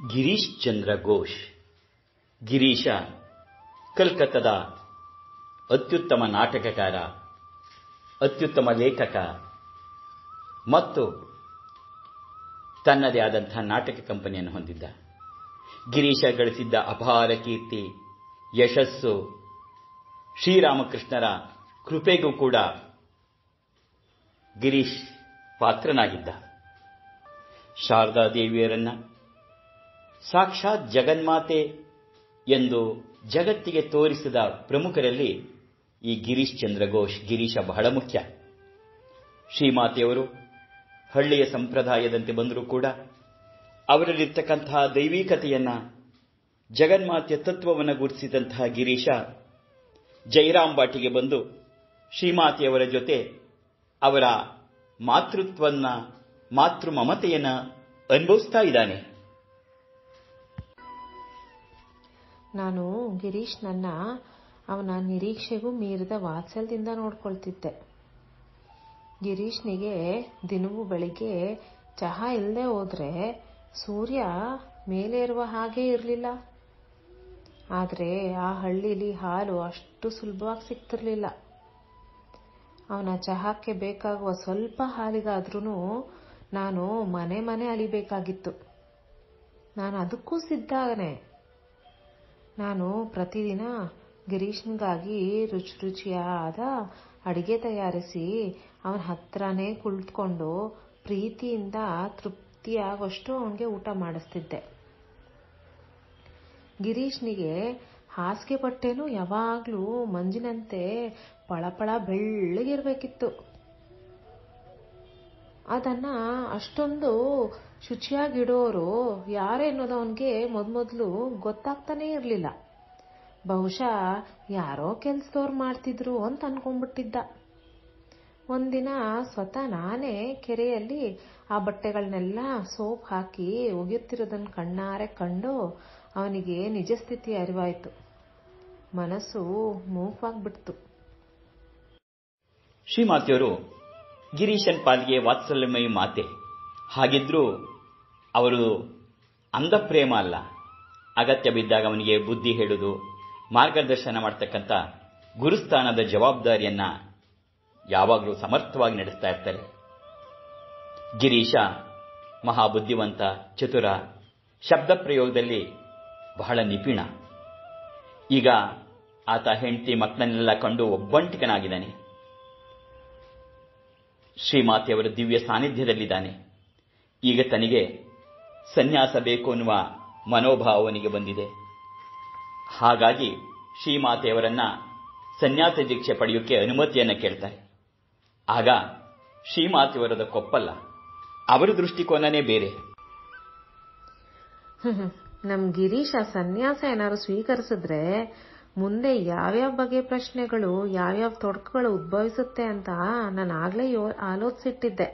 ಗಿರೀಶ್ ಚಂದ್ರ ಘೋಷ್ ಗಿರೀಶ ಕಲ್ಕತ್ತದ ಅತ್ಯುತ್ತಮ ನಾಟಕಕಾರ ಅತ್ಯುತ್ತಮ ಲೇಖಕ ಮತ್ತು ತನ್ನದೇ ಆದಂತಹ ನಾಟಕ ಕಂಪನಿಯನ್ನು ಹೊಂದಿದ್ದ ಗಿರೀಶ ಗಳಿಸಿದ್ದ ಅಪಾರ ಕೀರ್ತಿ ಯಶಸ್ಸು ಶ್ರೀರಾಮಕೃಷ್ಣರ ಕೃಪೆಗೂ ಕೂಡ ಗಿರೀಶ್ ಪಾತ್ರನಾಗಿದ್ದ ಶಾರದಾ ದೇವಿಯರನ್ನ ಸಾಕ್ಷಾತ್ ಜಗನ್ಮಾತೆ ಎಂದು ಜಗತ್ತಿಗೆ ತೋರಿಸಿದ ಪ್ರಮುಖರಲ್ಲಿ ಈ ಗಿರೀಶ್ ಚಂದ್ರ ಘೋಷ್ ಗಿರೀಶ ಬಹಳ ಮುಖ್ಯ ಶ್ರೀಮಾತೆಯವರು ಹಳ್ಳಿಯ ಸಂಪ್ರದಾಯದಂತೆ ಬಂದರೂ ಕೂಡ ಅವರಲ್ಲಿರ್ತಕ್ಕಂತಹ ದೈವಿಕತೆಯನ್ನ ಜಗನ್ಮಾತೆಯ ತತ್ವವನ್ನು ಗುರುತಿಸಿದಂತಹ ಗಿರೀಶ ಜೈರಾಮ್ ಬಾಟಿಗೆ ಬಂದು ಶ್ರೀಮಾತೆಯವರ ಜೊತೆ ಅವರ ಮಾತೃತ್ವನ್ನ ಮಾತೃ ಮಮತೆಯನ್ನ ಅನುಭವಿಸ್ತಾ ಇದ್ದಾನೆ ನಾನು ಗಿರೀಶ್ ನನ್ನ ಅವನ ನಿರೀಕ್ಷೆಗೂ ಮೀರಿದ ವಾತ್ಸಲ್ಯದಿಂದ ನೋಡ್ಕೊಳ್ತಿದ್ದೆ ಗಿರೀಶ್ನಿಗೆ ದಿನವೂ ಬೆಳಿಗ್ಗೆ ಚಹಾ ಇಲ್ಲದೆ ಹೋದ್ರೆ ಸೂರ್ಯ ಮೇಲೇರುವ ಹಾಗೇ ಇರಲಿಲ್ಲ ಆದರೆ ಆ ಹಳ್ಳಿಲಿ ಹಾಲು ಅಷ್ಟು ಸುಲಭವಾಗಿ ಸಿಗ್ತಿರ್ಲಿಲ್ಲ ಅವನ ಚಹಾಕ್ಕೆ ಬೇಕಾಗುವ ಸ್ವಲ್ಪ ಹಾಲಿಗಾದ್ರೂ ನಾನು ಮನೆ ಮನೆ ಅಲಿಬೇಕಾಗಿತ್ತು ನಾನು ಅದಕ್ಕೂ ಸಿದ್ಧಾಗನೆ ನಾನು ಪ್ರತಿದಿನ ಗಿರೀಶ್ನಿಗಾಗಿ ರುಚಿ ರುಚಿಯಾದ ಅಡಿಗೆ ತಯಾರಿಸಿ ಅವನ ಹತ್ರನೇ ಕುಳಿತುಕೊಂಡು ಪ್ರೀತಿಯಿಂದ ತೃಪ್ತಿಯಾಗೋಷ್ಟು ಅವನಿಗೆ ಊಟ ಮಾಡಿಸ್ತಿದ್ದೆ ಗಿರೀಶ್ನಿಗೆ ಹಾಸಿಗೆ ಬಟ್ಟೆನೂ ಯಾವಾಗಲೂ ಮಂಜಿನಂತೆ ಪಳಪಳ ಬೆಳ್ಳಗಿರ್ಬೇಕಿತ್ತು ಅದನ್ನ ಅಷ್ಟೊಂದು ಶುಚಿಯಾಗಿಡೋರು ಯಾರೇನೋದು ಅವನಿಗೆ ಮೊದಮೊದಲು ಗೊತ್ತಾಗ್ತಾನೇ ಇರಲಿಲ್ಲ ಬಹುಶಃ ಯಾರೋ ಕೆಲ್ಸದವ್ರು ಮಾಡ್ತಿದ್ರು ಅಂತ ಅನ್ಕೊಂಡ್ಬಿಟ್ಟಿದ್ದ ಒಂದಿನ ಸ್ವತಃ ನಾನೇ ಕೆರೆಯಲ್ಲಿ ಆ ಬಟ್ಟೆಗಳನ್ನೆಲ್ಲ ಸೋಪ್ ಹಾಕಿ ಒಗೆಯುತ್ತಿರೋದನ್ನ ಕಣ್ಣಾರೆ ಕಂಡು ಅವನಿಗೆ ನಿಜ ಸ್ಥಿತಿ ಅರಿವಾಯಿತು ಮನಸ್ಸು ಮೂಕವಾಗ್ಬಿಡ್ತು ಶ್ರೀಮಾತೆಯವರು ಗಿರೀಶನ್ ಪಾಲ್ಗೆ ವಾತ್ಸಲ್ಯಮಯಿ ಮಾತೆ ಹಾಗಿದ್ರೂ ಅವರು ಅಂಧ ಪ್ರೇಮ ಅಲ್ಲ ಅಗತ್ಯ ಬಿದ್ದಾಗ ಅವನಿಗೆ ಬುದ್ಧಿ ಹೇಳುವುದು ಮಾರ್ಗದರ್ಶನ ಮಾಡ್ತಕ್ಕಂಥ ಗುರುಸ್ಥಾನದ ಜವಾಬ್ದಾರಿಯನ್ನ ಯಾವಾಗಲೂ ಸಮರ್ಥವಾಗಿ ನಡೆಸ್ತಾ ಇರ್ತಾರೆ ಗಿರೀಶ ಮಹಾಬುದ್ಧಿವಂತ ಚತುರ ಶಬ್ದ ಪ್ರಯೋಗದಲ್ಲಿ ಬಹಳ ನಿಪುಣ ಈಗ ಆತ ಹೆಂಡತಿ ಮಕ್ಕಳನ್ನೆಲ್ಲ ಕಂಡು ಒಬ್ಬಂಟಿಕನಾಗಿದ್ದಾನೆ ಶ್ರೀಮಾತೆಯವರ ದಿವ್ಯ ಸಾನ್ನಿಧ್ಯದಲ್ಲಿದ್ದಾನೆ ಈಗ ತನಗೆ ಸನ್ಯಾಸ ಬೇಕು ಅನ್ನುವ ಮನೋಭಾವನಿಗೆ ಬಂದಿದೆ ಹಾಗಾಗಿ ಶ್ರೀಮಾತೆಯವರನ್ನ ಸನ್ಯಾಸ ದೀಕ್ಷೆ ಪಡೆಯೋಕೆ ಅನುಮತಿಯನ್ನ ಕೇಳ್ತಾರೆ ಆಗ ಶ್ರೀಮಾತೆಯವರದ ಕೊಪ್ಪಲ್ಲ ಅವರ ದೃಷ್ಟಿಕೋನನೇ ಬೇರೆ ನಮ್ ಗಿರೀಶ ಸನ್ಯಾಸ ಏನಾದ್ರು ಸ್ವೀಕರಿಸಿದ್ರೆ ಮುಂದೆ ಯಾವ್ಯಾವ ಬಗೆ ಪ್ರಶ್ನೆಗಳು ಯಾವ್ಯಾವ ತೊಡಕುಗಳು ಉದ್ಭವಿಸುತ್ತೆ ಅಂತ ನಾನು ಆಗ್ಲೇ ಆಲೋಚಿಸಿಟ್ಟಿದ್ದೆ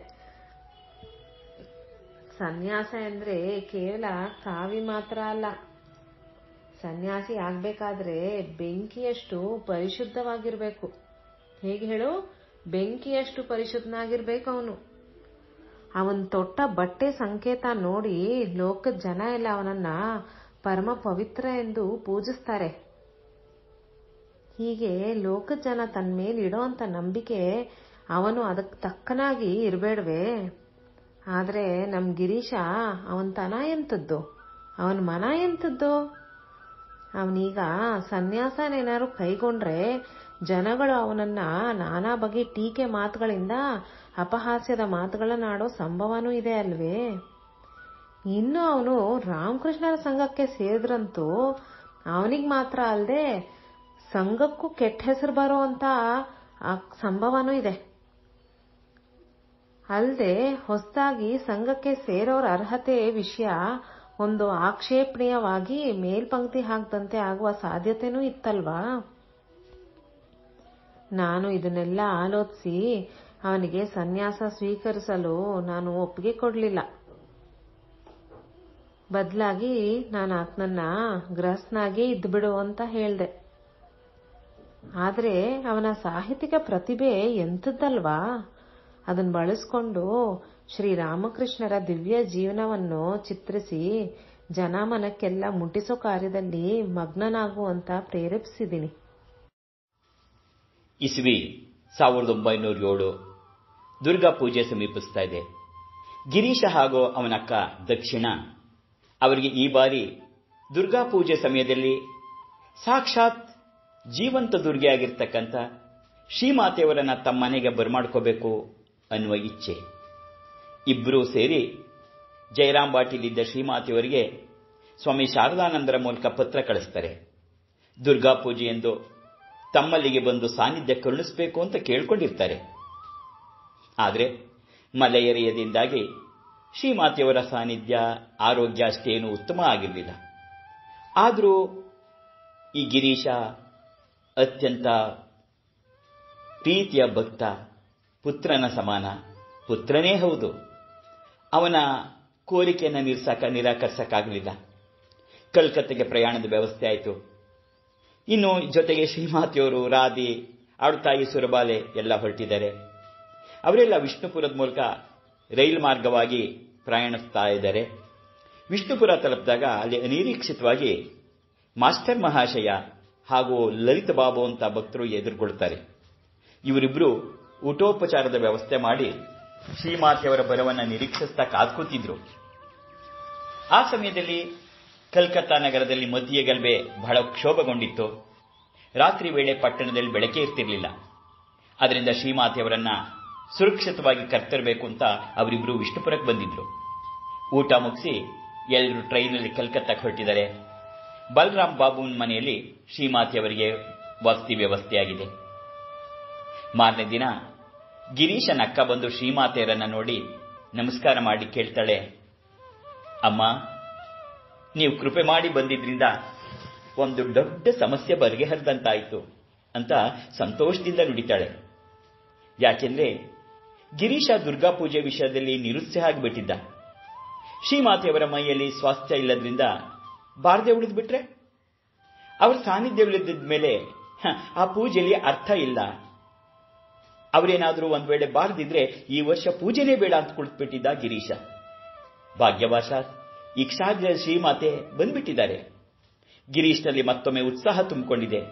ಸನ್ಯಾಸ ಅಂದ್ರೆ ಕೇವಲ ಕಾವಿ ಮಾತ್ರ ಅಲ್ಲ ಸನ್ಯಾಸಿ ಆಗ್ಬೇಕಾದ್ರೆ ಬೆಂಕಿಯಷ್ಟು ಪರಿಶುದ್ಧವಾಗಿರ್ಬೇಕು ಹೇಗೆ ಹೇಳು ಬೆಂಕಿಯಷ್ಟು ಪರಿಶುದ್ಧನಾಗಿರ್ಬೇಕು ಅವನು ಅವನ್ ತೊಟ್ಟ ಬಟ್ಟೆ ಸಂಕೇತ ನೋಡಿ ಲೋಕದ ಜನ ಎಲ್ಲ ಅವನನ್ನ ಪರಮ ಪವಿತ್ರ ಎಂದು ಪೂಜಿಸ್ತಾರೆ ಹೀಗೆ ಲೋಕದ ಜನ ತನ್ನ ಮೇಲೆ ಇಡೋಂತ ನಂಬಿಕೆ ಅವನು ಅದಕ್ಕೆ ತಕ್ಕನಾಗಿ ಇರಬೇಡ್ವೇ ಆದ್ರೆ ನಮ್ ಗಿರೀಶ ಅವನ್ ತನ ಎಂತದ್ದು ಅವನ ಮನ ಎಂತದ್ದು ಅವನೀಗ ಸನ್ಯಾಸನೇನಾದ್ರು ಕೈಗೊಂಡ್ರೆ ಜನಗಳು ಅವನನ್ನ ನಾನಾ ಬಗೆ ಟೀಕೆ ಮಾತುಗಳಿಂದ ಅಪಹಾಸ್ಯದ ಮಾತುಗಳನ್ನಾಡೋ ಸಂಭವನೂ ಇದೆ ಅಲ್ವೇ ಇನ್ನು ಅವನು ರಾಮಕೃಷ್ಣರ ಸಂಘಕ್ಕೆ ಸೇರಿದ್ರಂತೂ ಅವನಿಗೆ ಮಾತ್ರ ಅಲ್ಲದೆ ಸಂಘಕ್ಕೂ ಕೆಟ್ಟ ಹೆಸರು ಬರೋ ಅಂತ ಸಂಭವನೂ ಇದೆ ಅಲ್ಲದೆ ಹೊಸದಾಗಿ ಸಂಘಕ್ಕೆ ಸೇರೋರ ಅರ್ಹತೆ ವಿಷಯ ಒಂದು ಆಕ್ಷೇಪಣೀಯವಾಗಿ ಮೇಲ್ಪಂಕ್ತಿ ಹಾಕದಂತೆ ಆಗುವ ಸಾಧ್ಯತೆನೂ ಇತ್ತಲ್ವಾ ನಾನು ಇದನ್ನೆಲ್ಲ ಆಲೋಚಿಸಿ ಅವನಿಗೆ ಸನ್ಯಾಸ ಸ್ವೀಕರಿಸಲು ನಾನು ಒಪ್ಪಿಗೆ ಕೊಡಲಿಲ್ಲ ಬದಲಾಗಿ ನಾನು ಆತನನ್ನ ಗೃಹಸ್ಥನಾಗೇ ಇದ್ಬಿಡು ಅಂತ ಹೇಳ್ದೆ ಆದ್ರೆ ಅವನ ಸಾಹಿತ್ಯಿಕ ಪ್ರತಿಭೆ ಎಂಥದ್ದಲ್ವಾ ಅದನ್ನ ಬಳಸ್ಕೊಂಡು ಶ್ರೀರಾಮಕೃಷ್ಣರ ದಿವ್ಯ ಜೀವನವನ್ನು ಚಿತ್ರಿಸಿ ಜನಮನಕ್ಕೆಲ್ಲ ಮುಟ್ಟಿಸೋ ಕಾರ್ಯದಲ್ಲಿ ಮಗ್ನನಾಗುವಂತ ಪ್ರೇರೇಪಿಸಿದ್ದೀನಿ ಇಸ್ವಿ ಸಾವಿರದ ಒಂಬೈನೂರ ಏಳು ದುರ್ಗಾ ಪೂಜೆ ಸಮೀಪಿಸ್ತಾ ಇದೆ ಗಿರೀಶ ಹಾಗೂ ಅವನಕ್ಕ ದಕ್ಷಿಣ ಅವರಿಗೆ ಈ ಬಾರಿ ದುರ್ಗಾ ಪೂಜೆ ಸಮಯದಲ್ಲಿ ಸಾಕ್ಷಾತ್ ಜೀವಂತ ದುರ್ಗೆಯಾಗಿರ್ತಕ್ಕಂಥ ಶ್ರೀಮಾತೆಯವರನ್ನ ತಮ್ಮ ಮನೆಗೆ ಬರಮಾಡ್ಕೋಬೇಕು ಅನ್ನುವ ಇಚ್ಛೆ ಇಬ್ಬರೂ ಸೇರಿ ಜಯರಾಮ್ ಬಾಟಿಲಿದ್ದ ಶ್ರೀಮಾತೆಯವರಿಗೆ ಸ್ವಾಮಿ ಶಾರದಾನಂದರ ಮೂಲಕ ಪತ್ರ ಕಳಿಸ್ತಾರೆ ದುರ್ಗಾ ಪೂಜೆಯೆಂದು ತಮ್ಮಲ್ಲಿಗೆ ಬಂದು ಸಾನ್ನಿಧ್ಯ ಕರುಣಿಸಬೇಕು ಅಂತ ಕೇಳ್ಕೊಂಡಿರ್ತಾರೆ ಆದರೆ ಮಲೆಯರಿಯದಿಂದಾಗಿ ಶ್ರೀಮಾತೆಯವರ ಸಾನ್ನಿಧ್ಯ ಆರೋಗ್ಯ ಅಷ್ಟೇನು ಉತ್ತಮ ಆಗಿರಲಿಲ್ಲ ಆದರೂ ಈ ಗಿರೀಶ ಅತ್ಯಂತ ಪ್ರೀತಿಯ ಭಕ್ತ ಪುತ್ರನ ಸಮಾನ ಪುತ್ರನೇ ಹೌದು ಅವನ ಕೋರಿಕೆಯನ್ನು ನಿರ್ಸಕ ನಿರಾಕರಿಸಕ್ಕಾಗಲಿಲ್ಲ ಕಲ್ಕತ್ತೆಗೆ ಪ್ರಯಾಣದ ವ್ಯವಸ್ಥೆ ಆಯಿತು ಇನ್ನು ಜೊತೆಗೆ ಶ್ರೀಮಾತೆಯವರು ರಾಧಿ ಆಡುತ್ತಾಯಿ ಸುರಬಾಲೆ ಎಲ್ಲ ಹೊರಟಿದ್ದಾರೆ ಅವರೆಲ್ಲ ವಿಷ್ಣುಪುರದ ಮೂಲಕ ರೈಲು ಮಾರ್ಗವಾಗಿ ಪ್ರಯಾಣಿಸ್ತಾ ಇದ್ದಾರೆ ವಿಷ್ಣುಪುರ ತಲುಪಿದಾಗ ಅಲ್ಲಿ ಅನಿರೀಕ್ಷಿತವಾಗಿ ಮಾಸ್ಟರ್ ಮಹಾಶಯ ಹಾಗೂ ಲಲಿತ ಬಾಬು ಅಂತ ಭಕ್ತರು ಎದುರುಗೊಳ್ತಾರೆ ಇವರಿಬ್ಬರು ಊಟೋಪಚಾರದ ವ್ಯವಸ್ಥೆ ಮಾಡಿ ಶ್ರೀಮಾತೆಯವರ ಬರವನ್ನ ನಿರೀಕ್ಷಿಸ್ತಾ ಕಾದ್ಕೂತಿದ್ರು ಆ ಸಮಯದಲ್ಲಿ ಕಲ್ಕತ್ತಾ ನಗರದಲ್ಲಿ ಮಧ್ಯೆ ಗಲ್ಬೆ ಬಹಳ ಕ್ಷೋಭಗೊಂಡಿತ್ತು ರಾತ್ರಿ ವೇಳೆ ಪಟ್ಟಣದಲ್ಲಿ ಬೆಳಕೆ ಇರ್ತಿರ್ಲಿಲ್ಲ ಅದರಿಂದ ಶ್ರೀಮಾತೆಯವರನ್ನ ಸುರಕ್ಷಿತವಾಗಿ ಕರ್ತರಬೇಕು ಅಂತ ಅವರಿಬ್ರು ವಿಷ್ಣುಪುರಕ್ಕೆ ಬಂದಿದ್ರು ಊಟ ಮುಗಿಸಿ ಎಲ್ಲರೂ ಟ್ರೈನಲ್ಲಿ ಕಲ್ಕತ್ತಾಕ್ಕೆ ಹೊರಟಿದ್ದಾರೆ ಬಲರಾಮ್ ಬಾಬುನ್ ಮನೆಯಲ್ಲಿ ಶ್ರೀಮಾತೆಯವರಿಗೆ ವಸತಿ ವ್ಯವಸ್ಥೆಯಾಗಿದೆ ಮಾರನೇ ದಿನ ಗಿರೀಶನ ಅಕ್ಕ ಬಂದು ಶ್ರೀಮಾತೆಯರನ್ನ ನೋಡಿ ನಮಸ್ಕಾರ ಮಾಡಿ ಕೇಳ್ತಾಳೆ ಅಮ್ಮ ನೀವು ಕೃಪೆ ಮಾಡಿ ಬಂದಿದ್ರಿಂದ ಒಂದು ದೊಡ್ಡ ಸಮಸ್ಯೆ ಬಗೆಹರಿದಂತಾಯಿತು ಅಂತ ಸಂತೋಷದಿಂದ ನುಡಿತಾಳೆ ಯಾಕೆಂದ್ರೆ ಗಿರೀಶ ದುರ್ಗಾ ಪೂಜೆ ವಿಷಯದಲ್ಲಿ ನಿರುತ್ಸಾಹ ಆಗಿಬಿಟ್ಟಿದ್ದ ಶ್ರೀಮಾತೆಯವರ ಮೈಯಲ್ಲಿ ಸ್ವಾಸ್ಥ್ಯ ಇಲ್ಲದ್ರಿಂದ ಬಾರದೆ ಉಳಿದು ಬಿಟ್ರೆ ಅವ್ರ ಸಾನ್ನಿಧ್ಯವಿಲ್ಲದ ಮೇಲೆ ಆ ಪೂಜೆಯಲ್ಲಿ ಅರ್ಥ ಇಲ್ಲ ಅವರೇನಾದರೂ ಒಂದ್ ವೇಳೆ ಬಾರದಿದ್ರೆ ಈ ವರ್ಷ ಪೂಜೆನೇ ಬೇಡ ಅಂತ ಕುಳಿತುಬಿಟ್ಟಿದ್ದ ಗಿರೀಶ ಭಾಗ್ಯವಾಶಾತ್ ಇಕ್ಷಾಗ್ರ ಶ್ರೀಮಾತೆ ಬಂದ್ಬಿಟ್ಟಿದ್ದಾರೆ ಗಿರೀಶ್ನಲ್ಲಿ ಮತ್ತೊಮ್ಮೆ ಉತ್ಸಾಹ ತುಂಬಿಕೊಂಡಿದೆ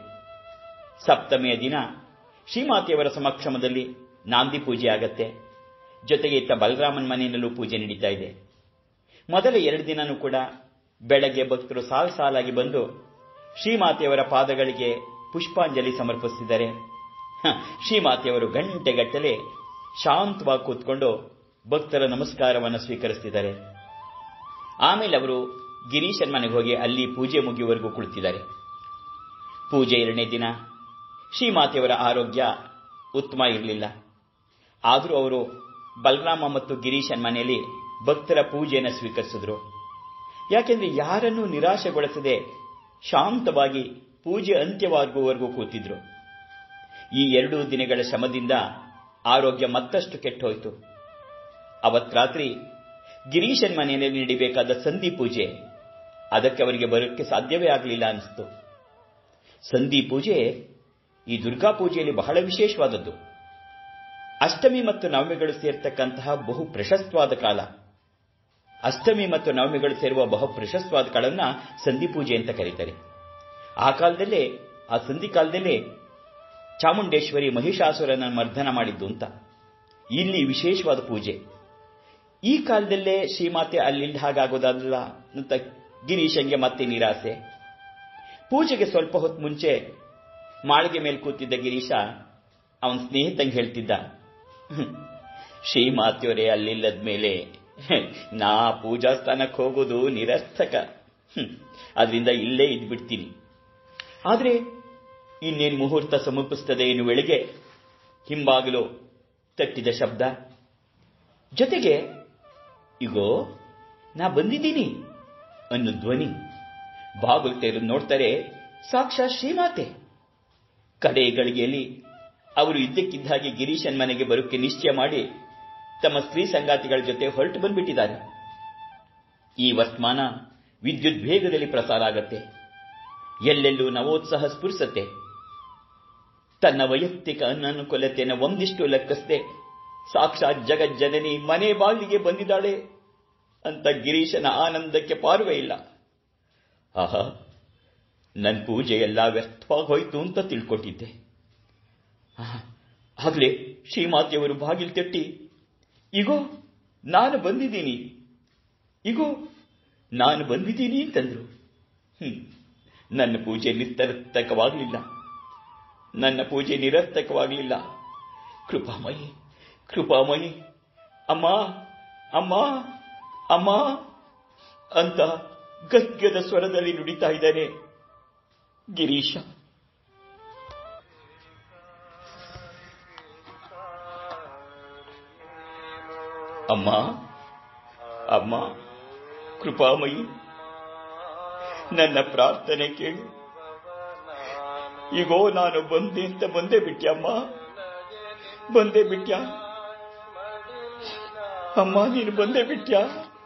ಸಪ್ತಮಿಯ ದಿನ ಶ್ರೀಮಾತೆಯವರ ಸಮಕ್ಷಮದಲ್ಲಿ ನಾಂದಿ ಪೂಜೆ ಆಗತ್ತೆ ಜೊತೆಗೆ ಇತ್ತ ಬಲರಾಮನ್ ಮನೆಯಲ್ಲೂ ಪೂಜೆ ನಡೀತಾ ಇದೆ ಮೊದಲ ಎರಡು ದಿನನೂ ಕೂಡ ಬೆಳಗ್ಗೆ ಭಕ್ತರು ಸಾಲು ಸಾಲಾಗಿ ಬಂದು ಶ್ರೀಮಾತೆಯವರ ಪಾದಗಳಿಗೆ ಪುಷ್ಪಾಂಜಲಿ ಸಮರ್ಪಿಸಿದ್ದಾರೆ ಶ್ರೀಮಾತೆಯವರು ಗಂಟೆಗಟ್ಟಲೆ ಶಾಂತವಾಗಿ ಕೂತ್ಕೊಂಡು ಭಕ್ತರ ನಮಸ್ಕಾರವನ್ನು ಸ್ವೀಕರಿಸ್ತಿದ್ದಾರೆ ಆಮೇಲೆ ಅವರು ಗಿರೀಶನ್ ಮನೆಗೆ ಹೋಗಿ ಅಲ್ಲಿ ಪೂಜೆ ಮುಗಿಯುವವರೆಗೂ ಕುಳಿತಿದ್ದಾರೆ ಪೂಜೆ ಎರಡನೇ ದಿನ ಶ್ರೀಮಾತೆಯವರ ಆರೋಗ್ಯ ಉತ್ತಮ ಇರಲಿಲ್ಲ ಆದರೂ ಅವರು ಬಲರಾಮ ಮತ್ತು ಗಿರೀಶನ್ ಮನೆಯಲ್ಲಿ ಭಕ್ತರ ಪೂಜೆಯನ್ನು ಸ್ವೀಕರಿಸಿದ್ರು ಯಾಕೆಂದ್ರೆ ಯಾರನ್ನೂ ನಿರಾಶೆಗೊಳಿಸದೆ ಶಾಂತವಾಗಿ ಪೂಜೆ ಅಂತ್ಯವಾಗುವವರೆಗೂ ಕೂತಿದ್ರು ಈ ಎರಡೂ ದಿನಗಳ ಶ್ರಮದಿಂದ ಆರೋಗ್ಯ ಮತ್ತಷ್ಟು ಕೆಟ್ಟೋಯ್ತು ಅವತ್ ರಾತ್ರಿ ಗಿರೀಶನ್ ಮನೆಯಲ್ಲಿ ನೀಡಬೇಕಾದ ಸಂಧಿ ಪೂಜೆ ಅದಕ್ಕೆ ಅವರಿಗೆ ಬರೋಕ್ಕೆ ಸಾಧ್ಯವೇ ಆಗಲಿಲ್ಲ ಅನಿಸ್ತು ಸಂಧಿ ಪೂಜೆ ಈ ದುರ್ಗಾ ಪೂಜೆಯಲ್ಲಿ ಬಹಳ ವಿಶೇಷವಾದದ್ದು ಅಷ್ಟಮಿ ಮತ್ತು ನವಮಿಗಳು ಸೇರ್ತಕ್ಕಂತಹ ಬಹು ಪ್ರಶಸ್ತವಾದ ಕಾಲ ಅಷ್ಟಮಿ ಮತ್ತು ನವಮಿಗಳು ಸೇರುವ ಬಹು ಪ್ರಶಸ್ತವಾದ ಕಾಲನ್ನ ಸಂಧಿ ಪೂಜೆ ಅಂತ ಕರೀತಾರೆ ಆ ಕಾಲದಲ್ಲೇ ಆ ಸಂಧಿ ಕಾಲದಲ್ಲೇ ಚಾಮುಂಡೇಶ್ವರಿ ಮಹಿಷಾಸುರನ ಮರ್ದನ ಮಾಡಿದ್ದು ಅಂತ ಇಲ್ಲಿ ವಿಶೇಷವಾದ ಪೂಜೆ ಈ ಕಾಲದಲ್ಲೇ ಶ್ರೀಮಾತೆ ಅಲ್ಲಿಂದ ಹಾಗಾಗೋದಲ್ಲ ಅಂತ ಗಿರೀಶಂಗೆ ಮತ್ತೆ ನಿರಾಸೆ ಪೂಜೆಗೆ ಸ್ವಲ್ಪ ಹೊತ್ತು ಮುಂಚೆ ಮಾಳಿಗೆ ಮೇಲೆ ಕೂತಿದ್ದ ಗಿರೀಶ ಅವನ ಸ್ನೇಹಿತಂಗೆ ಹೇಳ್ತಿದ್ದ ಶ್ರೀಮಾತೆಯವರೇ ಅಲ್ಲಿಲ್ಲದ ಮೇಲೆ ನಾ ಪೂಜಾ ಸ್ಥಾನಕ್ಕೆ ಹೋಗೋದು ನಿರರ್ಥಕ ಅದರಿಂದ ಇಲ್ಲೇ ಇದ್ಬಿಡ್ತೀನಿ ಆದ್ರೆ ಇನ್ನೇನು ಮುಹೂರ್ತ ಸಮೀಪಿಸ್ತದೆ ಇನ್ನು ವೇಳೆಗೆ ಹಿಂಬಾಗಲು ತಟ್ಟಿದ ಶಬ್ದ ಜೊತೆಗೆ ಇಗೋ ನಾ ಬಂದಿದ್ದೀನಿ ಅನ್ನೋ ಧ್ವನಿ ಬಾಗಿಲು ತೆರೆದು ನೋಡ್ತಾರೆ ಸಾಕ್ಷಾತ್ ಶ್ರೀಮಾತೆ ಕಡೆ ಗಳಿಗೆಯಲ್ಲಿ ಅವರು ಇದ್ದಕ್ಕಿದ್ದ ಹಾಗೆ ಗಿರೀಶನ್ ಮನೆಗೆ ಬರೋಕ್ಕೆ ನಿಶ್ಚಯ ಮಾಡಿ ತಮ್ಮ ಸ್ತ್ರೀ ಸಂಗಾತಿಗಳ ಜೊತೆ ಹೊರಟು ಬಂದ್ಬಿಟ್ಟಿದ್ದಾರೆ ಈ ವರ್ತಮಾನ ವಿದ್ಯುತ್ ವೇಗದಲ್ಲಿ ಪ್ರಸಾರ ಆಗತ್ತೆ ಎಲ್ಲೆಲ್ಲೂ ನವೋತ್ಸಾಹ ಸ್ಫುರಿಸತ್ತೆ ತನ್ನ ವೈಯಕ್ತಿಕ ಅನನುಕೂಲತೆಯನ್ನು ಒಂದಿಷ್ಟು ಲೆಕ್ಕಿಸದೆ ಸಾಕ್ಷಾತ್ ಜಗಜ್ಜನನಿ ಮನೆ ಬಾಗಿಲಿಗೆ ಬಂದಿದ್ದಾಳೆ ಅಂತ ಗಿರೀಶನ ಆನಂದಕ್ಕೆ ಪಾರ್ವೆ ಇಲ್ಲ ಆಹಾ ನನ್ನ ಪೂಜೆ ಎಲ್ಲ ವ್ಯರ್ಥವಾಗಿ ಹೋಯ್ತು ಅಂತ ತಿಳ್ಕೊಟ್ಟಿದ್ದೆ ಆಗ್ಲೇ ಶ್ರೀಮಾತೆಯವರು ಬಾಗಿಲು ತಟ್ಟಿ ಇಗೋ ನಾನು ಬಂದಿದ್ದೀನಿ ಇಗೋ ನಾನು ಬಂದಿದ್ದೀನಿ ಅಂತಂದ್ರು ಹ್ಮ್ ನನ್ನ ಪೂಜೆ ನಿರರ್ಥಕವಾಗಲಿಲ್ಲ ನನ್ನ ಪೂಜೆ ನಿರರ್ಥಕವಾಗಲಿಲ್ಲ ಕೃಪಾಮಯಿ ಕೃಪಾಮಯಿ ಅಮ್ಮ ಅಮ್ಮ ಅಮ್ಮ ಅಂತ ಗದ್ಗದ ಸ್ವರದಲ್ಲಿ ನುಡಿತಾ ಇದ್ದಾನೆ ಗಿರೀಶ ಅಮ್ಮ ಅಮ್ಮ ಕೃಪಾಮಯಿ ನನ್ನ ಪ್ರಾರ್ಥನೆ ಕೇಳು ಈಗೋ ನಾನು ಬಂದೆ ಅಂತ ಬಂದೇ ಬಿಟ್ಯಮ್ಮ ಬಂದೇ ಬಿಟ್ಯ ಅಮ್ಮ ನೀನು ಬಂದೇ ಬಿಟ್ಯಾ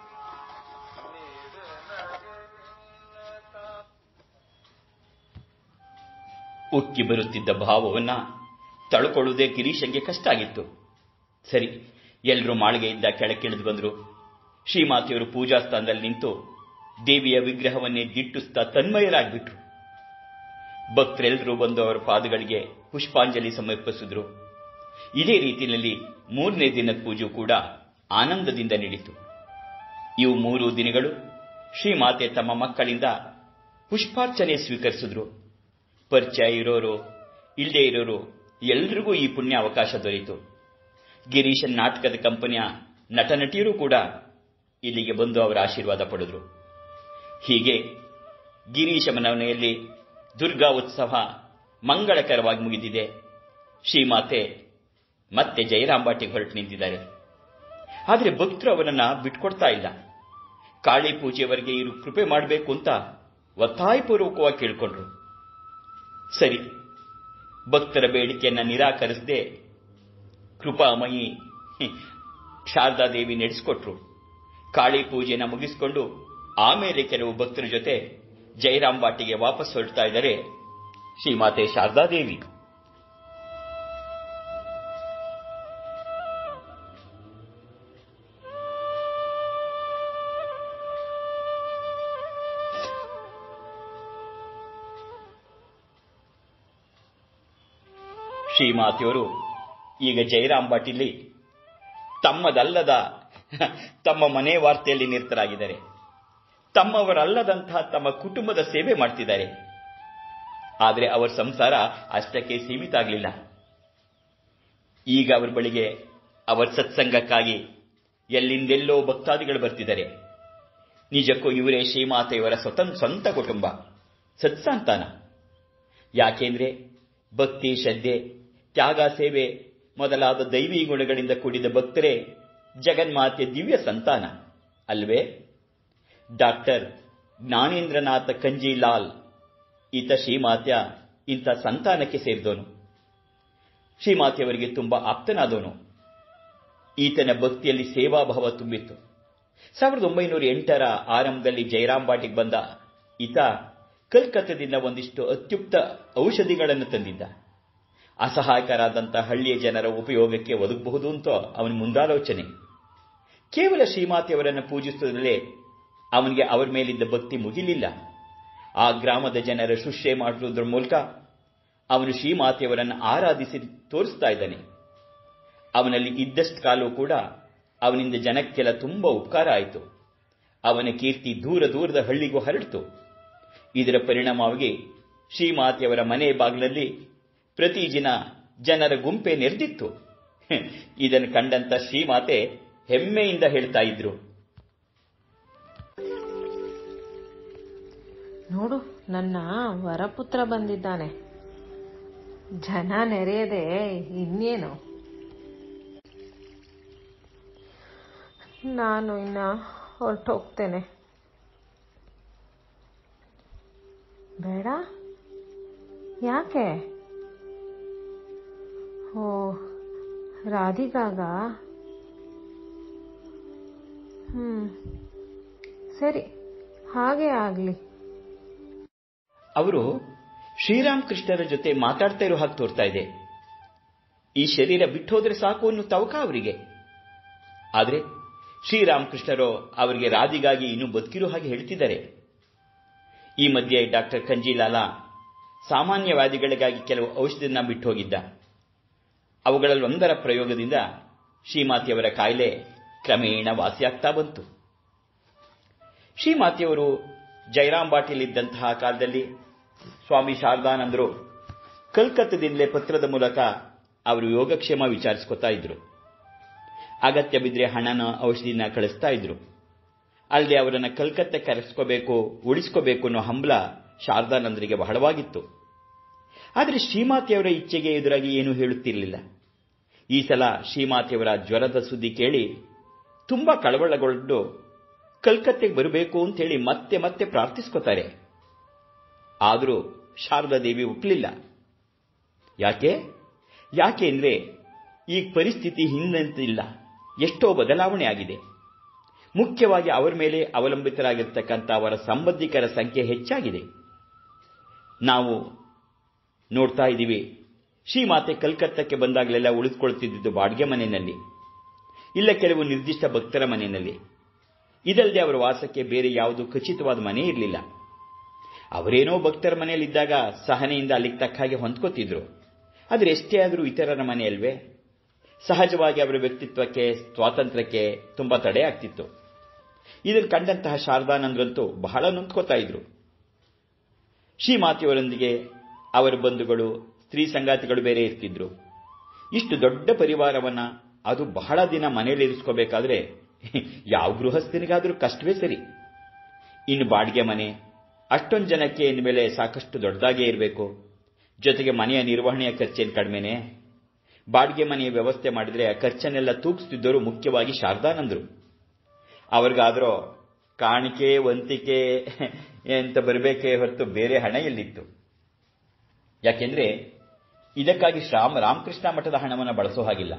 ಉಕ್ಕಿ ಬರುತ್ತಿದ್ದ ಭಾವವನ್ನ ತಳ್ಕೊಳ್ಳುವುದೇ ಗಿರೀಶಂಗೆ ಕಷ್ಟ ಆಗಿತ್ತು ಸರಿ ಎಲ್ಲರೂ ಮಾಳಿಗೆಯಿಂದ ಕೆಳಕ್ಕಿಳಿದು ಬಂದರು ಶ್ರೀಮಾತೆಯವರು ಪೂಜಾ ಸ್ಥಾನದಲ್ಲಿ ನಿಂತು ದೇವಿಯ ವಿಗ್ರಹವನ್ನೇ ದಿಟ್ಟಿಸ್ತಾ ತನ್ಮಯರಾಗ್ಬಿಟ್ರು ಭಕ್ತರೆಲ್ಲರೂ ಬಂದು ಅವರ ಪಾದಗಳಿಗೆ ಪುಷ್ಪಾಂಜಲಿ ಸಮರ್ಪಿಸಿದ್ರು ಇದೇ ರೀತಿಯಲ್ಲಿ ಮೂರನೇ ದಿನದ ಪೂಜೆ ಕೂಡ ಆನಂದದಿಂದ ನಡೀತು ಇವು ಮೂರು ದಿನಗಳು ಶ್ರೀಮಾತೆ ತಮ್ಮ ಮಕ್ಕಳಿಂದ ಪುಷ್ಪಾರ್ಚನೆ ಸ್ವೀಕರಿಸಿದ್ರು ಪರಿಚಯ ಇರೋರು ಇಲ್ಲದೆ ಇರೋರು ಎಲ್ರಿಗೂ ಈ ಪುಣ್ಯ ಅವಕಾಶ ದೊರೆಯಿತು ಗಿರೀಶನ್ ನಾಟಕದ ಕಂಪನಿಯ ನಟ ನಟಿಯರು ಕೂಡ ಇಲ್ಲಿಗೆ ಬಂದು ಅವರ ಆಶೀರ್ವಾದ ಪಡೆದ್ರು ಹೀಗೆ ಗಿರೀಶ ಮನೆಯಲ್ಲಿ ದುರ್ಗಾ ಉತ್ಸವ ಮಂಗಳಕರವಾಗಿ ಮುಗಿದಿದೆ ಶ್ರೀಮಾತೆ ಮತ್ತೆ ಜಯರಾಂಬಾಟಿಗೆ ಹೊರಟು ನಿಂತಿದ್ದಾರೆ ಆದರೆ ಭಕ್ತರು ಅವರನ್ನ ಬಿಟ್ಕೊಡ್ತಾ ಇಲ್ಲ ಕಾಳಿ ಪೂಜೆಯವರೆಗೆ ಇರು ಕೃಪೆ ಮಾಡಬೇಕು ಅಂತ ಒತ್ತಾಯಪೂರ್ವಕವಾಗಿ ಕೇಳಿಕೊಂಡ್ರು ಸರಿ ಭಕ್ತರ ಬೇಡಿಕೆಯನ್ನ ನಿರಾಕರಿಸದೆ ಕೃಪಾಮಯಿ ಶಾರದಾದೇವಿ ನಡೆಸಿಕೊಟ್ರು ಕಾಳಿ ಪೂಜೆನ ಮುಗಿಸಿಕೊಂಡು ಆಮೇಲೆ ಕೆಲವು ಭಕ್ತರ ಜೊತೆ ಜಯರಾಂಬಾಟಿಗೆ ವಾಪಸ್ ಹೊರಡ್ತಾ ಇದ್ದಾರೆ ಶ್ರೀಮಾತೆ ಶಾರದಾದೇವಿ ಶ್ರೀಮಾತೆಯವರು ಈಗ ಜಯರಾಂಬಾಟಿಲಿ ತಮ್ಮದಲ್ಲದ ತಮ್ಮ ಮನೆ ವಾರ್ತೆಯಲ್ಲಿ ನಿರತರಾಗಿದ್ದಾರೆ ತಮ್ಮವರಲ್ಲದಂತಹ ತಮ್ಮ ಕುಟುಂಬದ ಸೇವೆ ಮಾಡ್ತಿದ್ದಾರೆ ಆದರೆ ಅವರ ಸಂಸಾರ ಅಷ್ಟಕ್ಕೆ ಸೀಮಿತ ಆಗಲಿಲ್ಲ ಈಗ ಅವರ ಬಳಿಗೆ ಅವರ ಸತ್ಸಂಗಕ್ಕಾಗಿ ಎಲ್ಲಿಂದೆಲ್ಲೋ ಭಕ್ತಾದಿಗಳು ಬರ್ತಿದ್ದಾರೆ ನಿಜಕ್ಕೂ ಇವರೇ ಶ್ರೀಮಾತೆಯವರ ಸ್ವತಂತ್ರ ಸ್ವಂತ ಕುಟುಂಬ ಸತ್ಸಂತಾನ ಯಾಕೆಂದ್ರೆ ಭಕ್ತಿ ಶ್ರದ್ಧೆ ತ್ಯಾಗ ಸೇವೆ ಮೊದಲಾದ ದೈವಿ ಗುಣಗಳಿಂದ ಕೂಡಿದ ಭಕ್ತರೇ ಜಗನ್ಮಾತೆ ದಿವ್ಯ ಸಂತಾನ ಅಲ್ವೇ ಡಾಕ್ಟರ್ ಜ್ಞಾನೇಂದ್ರನಾಥ ಕಂಜಿಲಾಲ್ ಈತ ಶ್ರೀಮಾತ್ಯ ಇಂಥ ಸಂತಾನಕ್ಕೆ ಸೇರಿದವನು ಶ್ರೀಮಾತೆಯವರಿಗೆ ತುಂಬಾ ಆಪ್ತನಾದವನು ಈತನ ಭಕ್ತಿಯಲ್ಲಿ ಸೇವಾಭಾವ ತುಂಬಿತ್ತು ಸಾವಿರದ ಒಂಬೈನೂರ ಎಂಟರ ಆರಂಭದಲ್ಲಿ ಜಯರಾಂಬಾಟಿಗೆ ಬಂದ ಈತ ಕಲ್ಕತ್ತದಿಂದ ಒಂದಿಷ್ಟು ಅತ್ಯುಕ್ತ ಔಷಧಿಗಳನ್ನು ತಂದಿದ್ದ ಅಸಹಾಯಕರಾದಂಥ ಹಳ್ಳಿಯ ಜನರ ಉಪಯೋಗಕ್ಕೆ ಒದಗಬಹುದು ಅಂತ ಅವನ ಮುಂದಾಲೋಚನೆ ಕೇವಲ ಶ್ರೀಮಾತೆಯವರನ್ನು ಪೂಜಿಸುವುದರಲ್ಲೇ ಅವನಿಗೆ ಅವರ ಮೇಲಿದ್ದ ಭಕ್ತಿ ಮುಗಿಲಿಲ್ಲ ಆ ಗ್ರಾಮದ ಜನರ ಶುಶ್ರೇ ಮಾಡುವುದರ ಮೂಲಕ ಅವನು ಶ್ರೀಮಾತೆಯವರನ್ನು ಆರಾಧಿಸಿ ತೋರಿಸ್ತಾ ಇದ್ದಾನೆ ಅವನಲ್ಲಿ ಇದ್ದಷ್ಟು ಕಾಲವೂ ಕೂಡ ಅವನಿಂದ ಜನಕ್ಕೆಲ್ಲ ತುಂಬ ಉಪಕಾರ ಆಯಿತು ಅವನ ಕೀರ್ತಿ ದೂರ ದೂರದ ಹಳ್ಳಿಗೂ ಹರಡಿತು ಇದರ ಪರಿಣಾಮವಾಗಿ ಶ್ರೀಮಾತೆಯವರ ಮನೆ ಬಾಗಿಲಲ್ಲಿ ಪ್ರತಿ ದಿನ ಜನರ ಗುಂಪೆ ನೆರೆದಿತ್ತು ಇದನ್ನು ಕಂಡಂತ ಶ್ರೀಮಾತೆ ಹೆಮ್ಮೆಯಿಂದ ಹೇಳ್ತಾ ಇದ್ರು ನೋಡು ನನ್ನ ವರಪುತ್ರ ಬಂದಿದ್ದಾನೆ ಜನ ನೆರೆಯದೆ ಇನ್ನೇನು ನಾನು ಇನ್ನ ಹೊರಟೋಗ್ತೇನೆ ಬೇಡ ಯಾಕೆ ಓ ರಾಧಿಕಾಗ ಹ್ಮ್ ಸರಿ ಹಾಗೆ ಆಗ್ಲಿ ಅವರು ಶ್ರೀರಾಮಕೃಷ್ಣರ ಜೊತೆ ಮಾತಾಡ್ತಾ ಇರೋ ಹಾಗೆ ತೋರ್ತಾ ಇದೆ ಈ ಶರೀರ ಬಿಟ್ಟೋದ್ರೆ ಸಾಕು ಅನ್ನೋ ತವಕ ಅವರಿಗೆ ಆದರೆ ಶ್ರೀರಾಮಕೃಷ್ಣರು ಅವರಿಗೆ ರಾಧಿಗಾಗಿ ಇನ್ನೂ ಬದುಕಿರೋ ಹಾಗೆ ಹೇಳ್ತಿದ್ದಾರೆ ಈ ಮಧ್ಯೆ ಡಾಕ್ಟರ್ ಕಂಜೀಲಾಲ ಸಾಮಾನ್ಯ ವ್ಯಾಧಿಗಳಿಗಾಗಿ ಕೆಲವು ಔಷಧಿಯನ್ನ ಬಿಟ್ಟು ಹೋಗಿದ್ದ ಅವುಗಳಲ್ಲಿ ಒಂದರ ಪ್ರಯೋಗದಿಂದ ಶ್ರೀಮಾತಿಯವರ ಕಾಯಿಲೆ ಕ್ರಮೇಣ ವಾಸಿಯಾಗ್ತಾ ಬಂತು ಶ್ರೀಮಾತಿಯವರು ಜೈರಾಮ್ ಬಾಟಿಲಿದ್ದಂತಹ ಕಾಲದಲ್ಲಿ ಸ್ವಾಮಿ ಶಾರದಾನಂದರು ಕಲ್ಕತ್ತದಿಂದಲೇ ಪತ್ರದ ಮೂಲಕ ಅವರು ಯೋಗಕ್ಷೇಮ ವಿಚಾರಿಸ್ಕೊತಾ ಇದ್ರು ಅಗತ್ಯ ಬಿದ್ದರೆ ಹಣನ ಔಷಧಿನ ಕಳಿಸ್ತಾ ಇದ್ರು ಅಲ್ಲದೆ ಅವರನ್ನು ಕಲ್ಕತ್ತೆ ಕರೆಸ್ಕೋಬೇಕು ಉಳಿಸ್ಕೋಬೇಕು ಅನ್ನೋ ಹಂಬಲ ಶಾರದಾನಂದರಿಗೆ ಬಹಳವಾಗಿತ್ತು ಆದರೆ ಶ್ರೀಮಾತೆಯವರ ಇಚ್ಛೆಗೆ ಎದುರಾಗಿ ಏನೂ ಹೇಳುತ್ತಿರಲಿಲ್ಲ ಈ ಸಲ ಶ್ರೀಮಾತೆಯವರ ಜ್ವರದ ಸುದ್ದಿ ಕೇಳಿ ತುಂಬಾ ಕಳವಳಗೊಂಡು ಕಲ್ಕತ್ತೆಗೆ ಬರಬೇಕು ಅಂತೇಳಿ ಮತ್ತೆ ಮತ್ತೆ ಪ್ರಾರ್ಥಿಸ್ಕೋತಾರೆ ಆದರೂ ಶಾರದಾದೇವಿ ಒಪ್ಪಲಿಲ್ಲ ಯಾಕೆ ಯಾಕೆ ಅಂದ್ರೆ ಈಗ ಪರಿಸ್ಥಿತಿ ಹಿಂದಂತಿಲ್ಲ ಎಷ್ಟೋ ಬದಲಾವಣೆ ಆಗಿದೆ ಮುಖ್ಯವಾಗಿ ಅವರ ಮೇಲೆ ಅವಲಂಬಿತರಾಗಿರ್ತಕ್ಕಂಥ ಅವರ ಸಂಬಂಧಿಕರ ಸಂಖ್ಯೆ ಹೆಚ್ಚಾಗಿದೆ ನಾವು ನೋಡ್ತಾ ಇದ್ದೀವಿ ಶ್ರೀಮಾತೆ ಕಲ್ಕತ್ತಕ್ಕೆ ಬಂದಾಗಲೆಲ್ಲ ಉಳಿದುಕೊಳ್ತಿದ್ದು ಬಾಡಿಗೆ ಮನೆಯಲ್ಲಿ ಇಲ್ಲ ಕೆಲವು ನಿರ್ದಿಷ್ಟ ಭಕ್ತರ ಮನೆಯಲ್ಲಿ ಇದಲ್ಲದೆ ಅವರ ವಾಸಕ್ಕೆ ಬೇರೆ ಯಾವುದು ಖಚಿತವಾದ ಮನೆ ಇರಲಿಲ್ಲ ಅವರೇನೋ ಭಕ್ತರ ಮನೆಯಲ್ಲಿದ್ದಾಗ ಸಹನೆಯಿಂದ ಅಲ್ಲಿಗೆ ತಕ್ಕ ಹಾಗೆ ಹೊಂದ್ಕೋತಿದ್ರು ಆದರೆ ಎಷ್ಟೇ ಆದರೂ ಇತರರ ಮನೆಯಲ್ವೇ ಸಹಜವಾಗಿ ಅವರ ವ್ಯಕ್ತಿತ್ವಕ್ಕೆ ಸ್ವಾತಂತ್ರ್ಯಕ್ಕೆ ತುಂಬಾ ತಡೆ ಆಗ್ತಿತ್ತು ಇದನ್ನು ಕಂಡಂತಹ ಶಾರದಾನಂದ್ರಂತೂ ಬಹಳ ನೊಂದ್ಕೋತಾ ಇದ್ರು ಶ್ರೀಮಾತೆಯವರೊಂದಿಗೆ ಅವರ ಬಂಧುಗಳು ಸ್ತ್ರೀ ಸಂಗಾತಿಗಳು ಬೇರೆ ಇರ್ತಿದ್ರು ಇಷ್ಟು ದೊಡ್ಡ ಪರಿವಾರವನ್ನ ಅದು ಬಹಳ ದಿನ ಮನೆಯಲ್ಲಿ ಇರಿಸ್ಕೋಬೇಕಾದ್ರೆ ಯಾವ ಗೃಹಸ್ಥನಿಗಾದ್ರೂ ಕಷ್ಟವೇ ಸರಿ ಇನ್ನು ಬಾಡಿಗೆ ಮನೆ ಅಷ್ಟೊಂದು ಜನಕ್ಕೆ ಇನ್ಮೇಲೆ ಸಾಕಷ್ಟು ದೊಡ್ಡದಾಗೇ ಇರಬೇಕು ಜೊತೆಗೆ ಮನೆಯ ನಿರ್ವಹಣೆಯ ಖರ್ಚೇನು ಕಡಿಮೆನೆ ಬಾಡಿಗೆ ಮನೆಯ ವ್ಯವಸ್ಥೆ ಮಾಡಿದ್ರೆ ಆ ಖರ್ಚನ್ನೆಲ್ಲ ತೂಗಿಸ್ತಿದ್ದವರು ಮುಖ್ಯವಾಗಿ ಶಾರದಾನಂದರು ಅವ್ರಿಗಾದ್ರೂ ಕಾಣಿಕೆ ವಂತಿಕೆ ಅಂತ ಬರಬೇಕೇ ಹೊರತು ಬೇರೆ ಹಣ ಎಲ್ಲಿತ್ತು ಯಾಕೆಂದ್ರೆ ಇದಕ್ಕಾಗಿ ಶ್ರಾಮ್ ರಾಮಕೃಷ್ಣ ಮಠದ ಹಣವನ್ನು ಬಳಸೋ ಹಾಗಿಲ್ಲ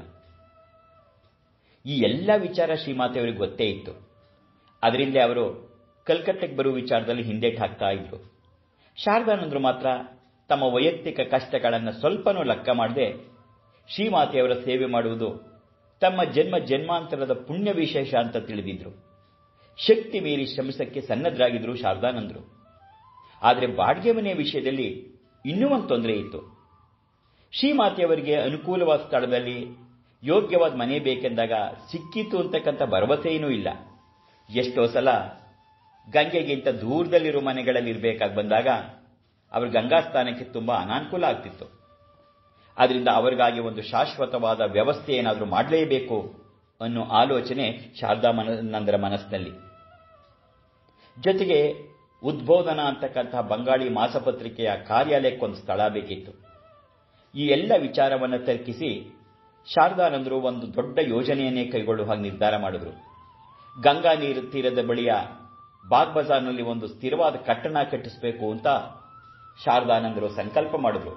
ಈ ಎಲ್ಲ ವಿಚಾರ ಶ್ರೀಮಾತೆಯವರಿಗೆ ಗೊತ್ತೇ ಇತ್ತು ಅದರಿಂದ ಅವರು ಕಲ್ಕತ್ತೆಗೆ ಬರುವ ವಿಚಾರದಲ್ಲಿ ಹಿಂದೇಟ್ ಹಾಕ್ತಾ ಇದ್ರು ಶಾರದಾನಂದರು ಮಾತ್ರ ತಮ್ಮ ವೈಯಕ್ತಿಕ ಕಷ್ಟಗಳನ್ನು ಸ್ವಲ್ಪನೂ ಲೆಕ್ಕ ಮಾಡದೆ ಶ್ರೀಮಾತೆಯವರ ಸೇವೆ ಮಾಡುವುದು ತಮ್ಮ ಜನ್ಮ ಜನ್ಮಾಂತರದ ಪುಣ್ಯ ವಿಶೇಷ ಅಂತ ತಿಳಿದಿದ್ರು ಶಕ್ತಿ ಮೀರಿ ಶ್ರಮಿಸಕ್ಕೆ ಸನ್ನದ್ಧರಾಗಿದ್ರು ಶಾರದಾನಂದರು ಆದರೆ ಬಾಡಿಗೆ ಮನೆಯ ವಿಷಯದಲ್ಲಿ ಇನ್ನೂ ಒಂದು ತೊಂದರೆ ಇತ್ತು ಶ್ರೀಮಾತೆಯವರಿಗೆ ಅನುಕೂಲವಾದ ಸ್ಥಳದಲ್ಲಿ ಯೋಗ್ಯವಾದ ಮನೆ ಬೇಕೆಂದಾಗ ಸಿಕ್ಕಿತು ಅಂತಕ್ಕಂಥ ಭರವಸೆಯೂ ಇಲ್ಲ ಎಷ್ಟೋ ಸಲ ಗಂಗೆಗಿಂತ ದೂರದಲ್ಲಿರೋ ಮನೆಗಳಲ್ಲಿ ಇರಬೇಕಾಗಿ ಬಂದಾಗ ಅವ್ರ ಗಂಗಾ ಸ್ಥಾನಕ್ಕೆ ತುಂಬಾ ಅನಾನುಕೂಲ ಆಗ್ತಿತ್ತು ಅದರಿಂದ ಅವರಿಗಾಗಿ ಒಂದು ಶಾಶ್ವತವಾದ ವ್ಯವಸ್ಥೆ ಏನಾದರೂ ಮಾಡಲೇಬೇಕು ಅನ್ನೋ ಆಲೋಚನೆ ಶಾರದಾ ನಂದರ ಮನಸ್ಸಿನಲ್ಲಿ ಜೊತೆಗೆ ಉದ್ಬೋಧನ ಅಂತಕ್ಕಂತಹ ಬಂಗಾಳಿ ಮಾಸಪತ್ರಿಕೆಯ ಕಾರ್ಯಾಲಯಕ್ಕೊಂದು ಸ್ಥಳ ಬೇಕಿತ್ತು ಈ ಎಲ್ಲ ವಿಚಾರವನ್ನು ತರ್ಕಿಸಿ ಶಾರದಾನಂದರು ಒಂದು ದೊಡ್ಡ ಯೋಜನೆಯನ್ನೇ ಕೈಗೊಳ್ಳುವ ಹಾಗೆ ನಿರ್ಧಾರ ಮಾಡಿದ್ರು ಗಂಗಾ ನೀರು ತೀರದ ಬಳಿಯ ಬಾಗ್ ಬಜಾರ್ನಲ್ಲಿ ಒಂದು ಸ್ಥಿರವಾದ ಕಟ್ಟಣ ಕಟ್ಟಿಸಬೇಕು ಅಂತ ಶಾರದಾನಂದರು ಸಂಕಲ್ಪ ಮಾಡಿದ್ರು